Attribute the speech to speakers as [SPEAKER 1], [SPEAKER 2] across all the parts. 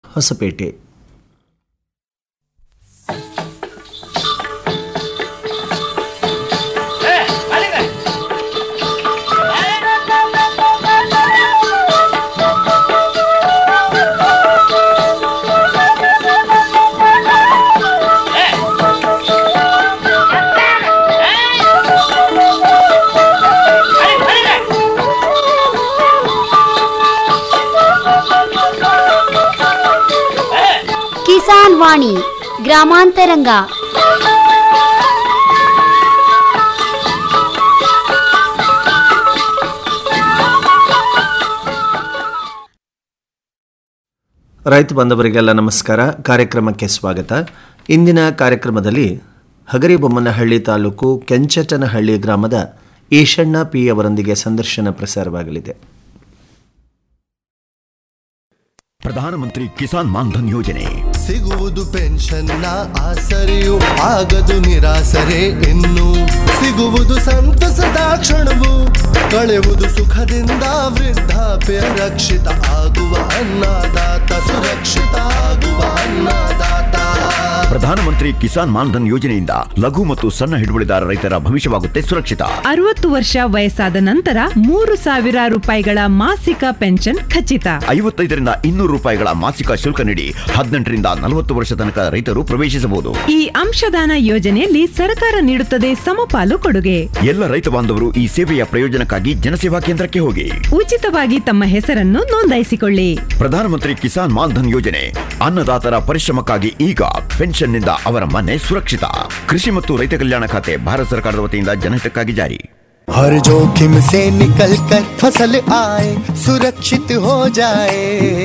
[SPEAKER 1] ಹೊಸಪೇಟೆ
[SPEAKER 2] ಕಿಸಾನ್ ವಾಣಿ ಗ್ರಾಮಾಂತರಂಗ
[SPEAKER 1] ರೈತ ಬಾಂಧವರಿಗೆಲ್ಲ ನಮಸ್ಕಾರ ಕಾರ್ಯಕ್ರಮಕ್ಕೆ ಸ್ವಾಗತ ಇಂದಿನ ಕಾರ್ಯಕ್ರಮದಲ್ಲಿ ಹಗರಿಬೊಮ್ಮನಹಳ್ಳಿ ತಾಲೂಕು ಕೆಂಚಟನಹಳ್ಳಿ ಗ್ರಾಮದ ಈಶಣ್ಣ ಪಿ ಅವರೊಂದಿಗೆ ಸಂದರ್ಶನ ಪ್ರಸಾರವಾಗಲಿದೆ
[SPEAKER 3] ಪ್ರಧಾನಮಂತ್ರಿ ಕಿಸಾನ್ ಮಾನ್ಧನ್ ಯೋಜನೆ
[SPEAKER 4] ಸಿಗುವುದು ಪೆನ್ಷನ್ನ ಆಸರೆಯು ಆಗದು ನಿರಾಸರೆ ಇನ್ನು ಸಿಗುವುದು ಸಂತಸದ ಕ್ಷಣವು ಕಳೆಯುವುದು ಸುಖದಿಂದ ವೃದ್ಧಾಪ್ಯ ರಕ್ಷಿತ ಆಗುವ ಅನ್ನದಾತ ಸುರಕ್ಷಿತ ಆಗುವ ಅನ್ನದಾತ
[SPEAKER 3] ಪ್ರಧಾನಮಂತ್ರಿ ಕಿಸಾನ್ ಮಾನ್ಧನ್ ಯೋಜನೆಯಿಂದ ಲಘು ಮತ್ತು ಸಣ್ಣ ಹಿಡುವಳಿದಾರ ರೈತರ ಭವಿಷ್ಯವಾಗುತ್ತೆ ಸುರಕ್ಷಿತ
[SPEAKER 5] ಅರವತ್ತು ವರ್ಷ ವಯಸ್ಸಾದ ನಂತರ ಮೂರು ಸಾವಿರ ರೂಪಾಯಿಗಳ ಮಾಸಿಕ ಪೆನ್ಷನ್ ಖಚಿತ
[SPEAKER 3] ಐವತ್ತೈದರಿಂದ ಇನ್ನೂರು ರೂಪಾಯಿಗಳ ಮಾಸಿಕ ಶುಲ್ಕ ನೀಡಿ ಹದಿನೆಂಟರಿಂದ ನಲವತ್ತು ವರ್ಷ ತನಕ ರೈತರು ಪ್ರವೇಶಿಸಬಹುದು
[SPEAKER 5] ಈ ಅಂಶದಾನ ಯೋಜನೆಯಲ್ಲಿ ಸರ್ಕಾರ ನೀಡುತ್ತದೆ ಸಮಪಾಲು ಕೊಡುಗೆ
[SPEAKER 3] ಎಲ್ಲ ರೈತ ಬಾಂಧವರು ಈ ಸೇವೆಯ ಪ್ರಯೋಜನಕ್ಕಾಗಿ ಜನಸೇವಾ ಕೇಂದ್ರಕ್ಕೆ ಹೋಗಿ
[SPEAKER 5] ಉಚಿತವಾಗಿ ತಮ್ಮ ಹೆಸರನ್ನು ನೋಂದಾಯಿಸಿಕೊಳ್ಳಿ
[SPEAKER 3] ಪ್ರಧಾನಮಂತ್ರಿ ಕಿಸಾನ್ ಮಾನ್ಧನ್ ಯೋಜನೆ ಅನ್ನದಾತರ ಪರಿಶ್ರಮಕ್ಕಾಗಿ ಈಗ ಪೆನ್ಷನ್ನಿಂದ ಅವರ ಮನೆ ಸುರಕ್ಷಿತ ಕೃಷಿ ಮತ್ತು ರೈತ ಕಲ್ಯಾಣ ಖಾತೆ ಭಾರತ ಸರ್ಕಾರದ ವತಿಯಿಂದ ಜನಹಿತಕ್ಕಾಗಿ ಜಾರಿ
[SPEAKER 4] हर जोखिम से निकल कर फसल आए सुरक्षित हो जाए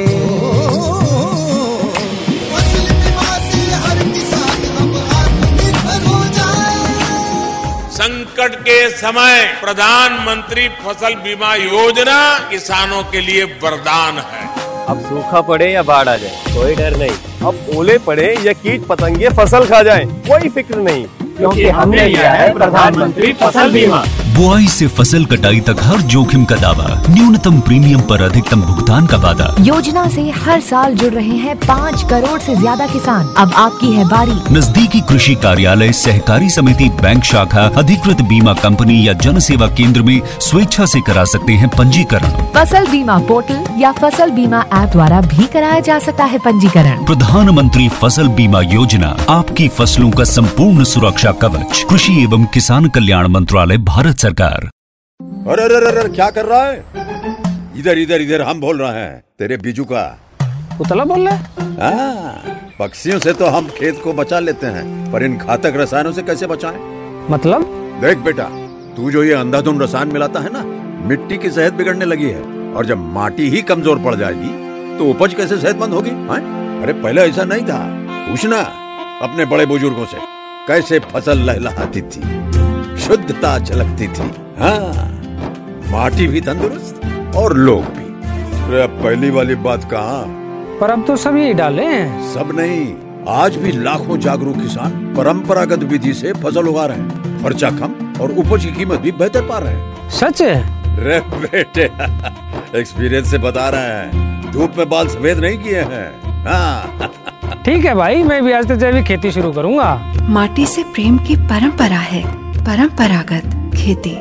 [SPEAKER 4] फसल बीमा से हर किसान अब आत्मनिर्भर हो जाए
[SPEAKER 6] संकट के समय प्रधानमंत्री फसल बीमा योजना किसानों के लिए वरदान है
[SPEAKER 7] अब सूखा पड़े या बाढ़ आ जाए कोई डर नहीं अब ओले पड़े या कीट पतंगे फसल खा जाए कोई फिक्र नहीं क्योंकि हमने लिया है प्रधानमंत्री फसल बीमा
[SPEAKER 8] बुआई से फसल कटाई तक हर जोखिम का दावा न्यूनतम प्रीमियम पर अधिकतम भुगतान का वादा
[SPEAKER 9] योजना से हर साल जुड़ रहे हैं पाँच करोड़ से ज्यादा किसान अब आपकी है बारी
[SPEAKER 8] नजदीकी कृषि कार्यालय सहकारी समिति बैंक शाखा अधिकृत बीमा कंपनी या जन सेवा केंद्र में स्वेच्छा से करा सकते हैं पंजीकरण
[SPEAKER 9] फसल बीमा पोर्टल या फसल बीमा ऐप द्वारा भी कराया जा सकता है पंजीकरण
[SPEAKER 8] प्रधानमंत्री फसल बीमा योजना आपकी फसलों का संपूर्ण सुरक्षा कवच कृषि एवं किसान कल्याण मंत्रालय भारत सरकार
[SPEAKER 10] अरे अरे अरे अरे, क्या कर रहा है इधर इधर इधर हम बोल रहे हैं तेरे बीजू का
[SPEAKER 7] उतला बोल रहे
[SPEAKER 10] हाँ, पक्षियों से तो हम खेत को बचा लेते हैं पर इन घातक रसायनों से कैसे बचाएं?
[SPEAKER 7] मतलब
[SPEAKER 10] देख बेटा तू जो ये अंधाधुंध रसायन मिलाता है ना मिट्टी की सेहत बिगड़ने लगी है और जब माटी ही कमजोर पड़ जाएगी तो उपज कैसे सेहतमंद होगी हाँ? अरे पहले ऐसा नहीं था पूछना अपने बड़े बुजुर्गों से कैसे फसल लहलहाती थी शुद्धता झलकती थी हाँ माटी भी तंदुरुस्त और लोग भी अरे अब पहली वाली बात कहाँ
[SPEAKER 7] पर अब तो सभी डाले हैं
[SPEAKER 10] सब नहीं आज भी लाखों जागरूक किसान परंपरागत विधि से फसल उगा रहे हैं खर्चा कम और उपज की कीमत भी बेहतर पा रहे हैं
[SPEAKER 7] सच है
[SPEAKER 10] रे बेटे एक्सपीरियंस से बता रहे हैं धूप में बाल सफेद नहीं किए हैं हाँ
[SPEAKER 7] ठीक है भाई मैं भी आज से जैविक खेती शुरू करूंगा
[SPEAKER 11] माटी से प्रेम की परंपरा है परंपरागत खेती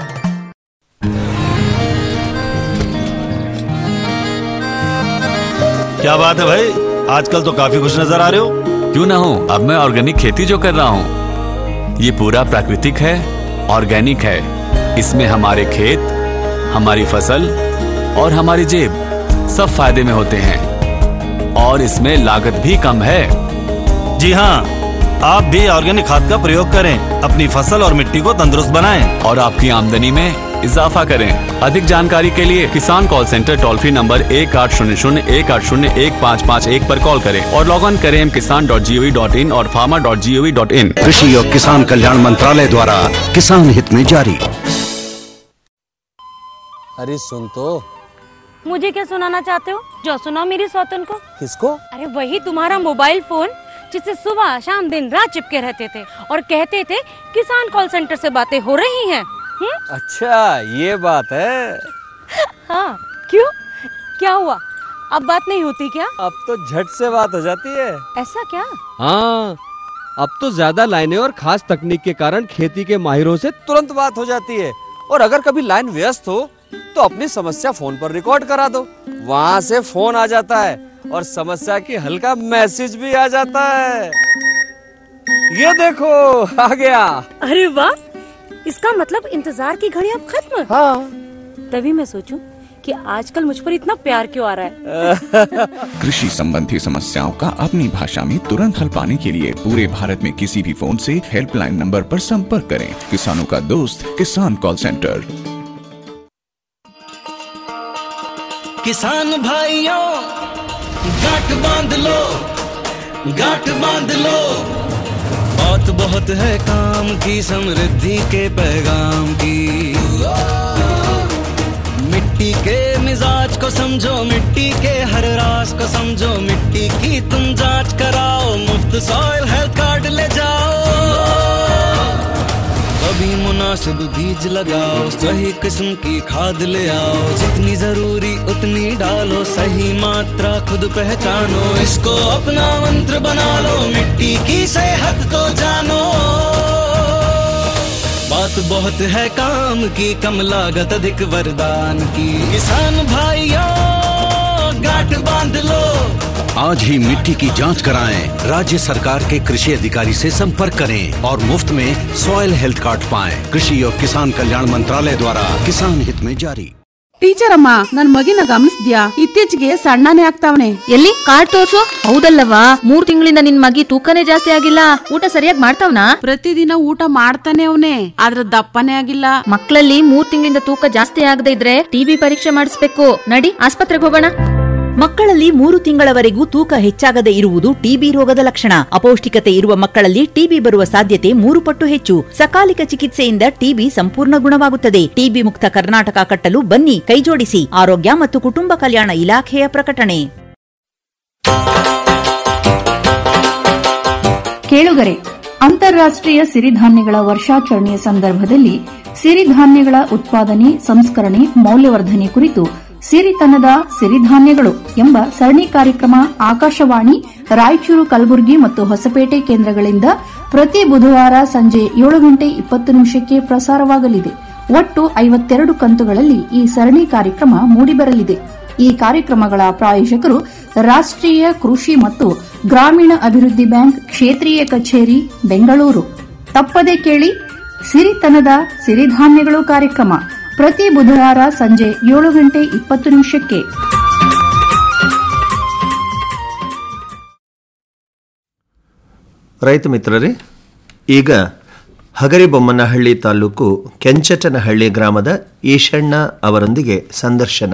[SPEAKER 12] क्या बात है भाई आजकल तो काफी खुश नजर आ रहे हो
[SPEAKER 13] क्यों ना हो अब मैं ऑर्गेनिक खेती जो कर रहा हूँ ये पूरा प्राकृतिक है ऑर्गेनिक है इसमें हमारे खेत हमारी फसल और हमारी जेब सब फायदे में होते हैं और इसमें लागत भी कम है
[SPEAKER 12] जी हाँ आप भी ऑर्गेनिक खाद का प्रयोग करें अपनी फसल और मिट्टी को तंदुरुस्त बनाएं
[SPEAKER 13] और आपकी आमदनी में इजाफा करें अधिक जानकारी के लिए Kisan call centre toll free number एक आठ शून्य शून्य एक आठ शून्य एक पाँच पाँच एक पर कॉल करें और लॉग ऑन करें Kisan dot G O V dot in और farmer dot G O V dot in
[SPEAKER 14] कृषि और किसान कल्याण मंत्रालय द्वारा किसान हित में जारी
[SPEAKER 15] अरे सुन तो
[SPEAKER 16] मुझे क्या सुनाना चाहते हो जो सुनाओ मेरी सौतन को
[SPEAKER 15] किसको
[SPEAKER 16] अरे वही तुम्हारा मोबाइल फोन जिससे सुबह शाम दिन रात चिपके रहते थे और कहते थे किसान कॉल सेंटर से बातें हो रही हैं
[SPEAKER 15] अच्छा ये बात है
[SPEAKER 16] हाँ क्यों क्या हुआ अब बात नहीं होती क्या
[SPEAKER 7] अब तो झट से बात हो जाती है
[SPEAKER 16] ऐसा क्या
[SPEAKER 7] हाँ अब तो ज्यादा लाइनें और खास तकनीक के कारण खेती के माहिरों से तुरंत बात हो जाती है और अगर कभी लाइन व्यस्त हो तो अपनी समस्या फोन पर रिकॉर्ड करा दो वहाँ से फोन आ जाता है और समस्या की हल का मैसेज भी आ जाता है ये देखो आ गया
[SPEAKER 16] अरे वाह इसका मतलब इंतजार की घड़ी अब खत्म
[SPEAKER 7] हाँ
[SPEAKER 16] तभी मैं सोचूं कि आजकल मुझ पर इतना प्यार क्यों आ रहा है
[SPEAKER 15] कृषि संबंधी समस्याओं का अपनी भाषा में तुरंत हल पाने के लिए पूरे भारत में किसी भी फोन से हेल्पलाइन नंबर पर संपर्क करें किसानों का दोस्त किसान कॉल सेंटर
[SPEAKER 17] किसान भाइयों गांठ बांध लो गांठ बांध लो बहुत बहुत है काम की समृद्धि के पैगाम की मिट्टी के मिजाज को समझो मिट्टी के हर राज को समझो मिट्टी की तुम जांच कराओ मुफ्त सॉइल हेल्थ कार्ड ले जाओ कभी मुनासिब बीज लगाओ सही किस्म की खाद ले आओ जितनी जरूरी उतनी डालो सही मात्रा खुद पहचानो इसको अपना मंत्र बना लो मिट्टी की सेहत को जानो बात बहुत है काम की कम लागत अधिक वरदान की किसान भाइयों गांठ बांध लो
[SPEAKER 14] आज ही मिट्टी की जांच कराएं राज्य सरकार के कृषि अधिकारी से संपर्क करें और मुफ्त में सॉइल हेल्थ कार्ड पाएं कृषि और किसान कल्याण मंत्रालय द्वारा किसान हित में जारी
[SPEAKER 18] ಟೀಚರ್ ಅಮ್ಮ ನನ್ ಮಗಿನ ಗಮನಿಸ್ದ್ಯಾ ಇತ್ತೀಚೆಗೆ ಸಣ್ಣನೇ ಆಗ್ತಾವನೆ
[SPEAKER 19] ಎಲ್ಲಿ ಕಾರ್ಡ್ ತೋರ್ಸು ಹೌದಲ್ಲವಾ ಮೂರ್ ತಿಂಗಳಿಂದ ನಿನ್ ಮಗಿ ತೂಕನೇ ಜಾಸ್ತಿ ಆಗಿಲ್ಲ ಊಟ ಸರಿಯಾಗಿ ಮಾಡ್ತಾವ್ನಾ
[SPEAKER 18] ಪ್ರತಿದಿನ ಊಟ ಮಾಡ್ತಾನೆ ಅವನೇ ಆದ್ರ ದಪ್ಪನೇ ಆಗಿಲ್ಲ
[SPEAKER 19] ಮಕ್ಕಳಲ್ಲಿ ಮೂರ್ ತಿಂಗಳಿಂದ ತೂಕ ಜಾಸ್ತಿ ಆಗದೆ ಇದ್ರೆ ಟಿಬಿ ಪರೀಕ್ಷೆ ಮಾಡಿಸ್ಬೇಕು ನಡಿ ಆಸ್ಪತ್ರೆಗೆ ಹೋಗೋಣ
[SPEAKER 20] ಮಕ್ಕಳಲ್ಲಿ ಮೂರು ತಿಂಗಳವರೆಗೂ ತೂಕ ಹೆಚ್ಚಾಗದೆ ಇರುವುದು ಟಿಬಿ ರೋಗದ ಲಕ್ಷಣ ಅಪೌಷ್ಟಿಕತೆ ಇರುವ ಮಕ್ಕಳಲ್ಲಿ ಟಿಬಿ ಬರುವ ಸಾಧ್ಯತೆ ಮೂರು ಪಟ್ಟು ಹೆಚ್ಚು ಸಕಾಲಿಕ ಚಿಕಿತ್ಸೆಯಿಂದ ಟಿಬಿ ಸಂಪೂರ್ಣ ಗುಣವಾಗುತ್ತದೆ ಟಿಬಿ ಮುಕ್ತ ಕರ್ನಾಟಕ ಕಟ್ಟಲು ಬನ್ನಿ ಕೈಜೋಡಿಸಿ ಆರೋಗ್ಯ ಮತ್ತು ಕುಟುಂಬ ಕಲ್ಯಾಣ ಇಲಾಖೆಯ ಪ್ರಕಟಣೆ
[SPEAKER 21] ಕೇಳುಗರೆ ಅಂತಾರಾಷ್ಟ್ರೀಯ ಸಿರಿಧಾನ್ಯಗಳ ವರ್ಷಾಚರಣೆಯ ಸಂದರ್ಭದಲ್ಲಿ ಸಿರಿಧಾನ್ಯಗಳ ಉತ್ಪಾದನೆ ಸಂಸ್ಕರಣೆ ಮೌಲ್ಯವರ್ಧನೆ ಕುರಿತು ಸಿರಿತನದ ಸಿರಿಧಾನ್ಯಗಳು ಎಂಬ ಸರಣಿ ಕಾರ್ಯಕ್ರಮ ಆಕಾಶವಾಣಿ ರಾಯಚೂರು ಕಲಬುರಗಿ ಮತ್ತು ಹೊಸಪೇಟೆ ಕೇಂದ್ರಗಳಿಂದ ಪ್ರತಿ ಬುಧವಾರ ಸಂಜೆ ಏಳು ಗಂಟೆ ಇಪ್ಪತ್ತು ನಿಮಿಷಕ್ಕೆ ಪ್ರಸಾರವಾಗಲಿದೆ ಒಟ್ಟು ಐವತ್ತೆರಡು ಕಂತುಗಳಲ್ಲಿ ಈ ಸರಣಿ ಕಾರ್ಯಕ್ರಮ ಮೂಡಿಬರಲಿದೆ ಈ ಕಾರ್ಯಕ್ರಮಗಳ ಪ್ರಾಯೋಜಕರು ರಾಷ್ಟ್ರೀಯ ಕೃಷಿ ಮತ್ತು ಗ್ರಾಮೀಣ ಅಭಿವೃದ್ಧಿ ಬ್ಯಾಂಕ್ ಕ್ಷೇತ್ರೀಯ ಕಚೇರಿ ಬೆಂಗಳೂರು ತಪ್ಪದೆ ಕೇಳಿ ಸಿರಿತನದ ಸಿರಿಧಾನ್ಯಗಳು ಕಾರ್ಯಕ್ರಮ ಪ್ರತಿ ಬುಧವಾರ ಸಂಜೆ ಏಳು ಗಂಟೆ ಇಪ್ಪತ್ತು ನಿಮಿಷಕ್ಕೆ
[SPEAKER 1] ರೈತ ಮಿತ್ರರೇ ಈಗ ಹಗರಿಬೊಮ್ಮನಹಳ್ಳಿ ತಾಲೂಕು ಕೆಂಚಟನಹಳ್ಳಿ ಗ್ರಾಮದ ಈಶಣ್ಣ ಅವರೊಂದಿಗೆ ಸಂದರ್ಶನ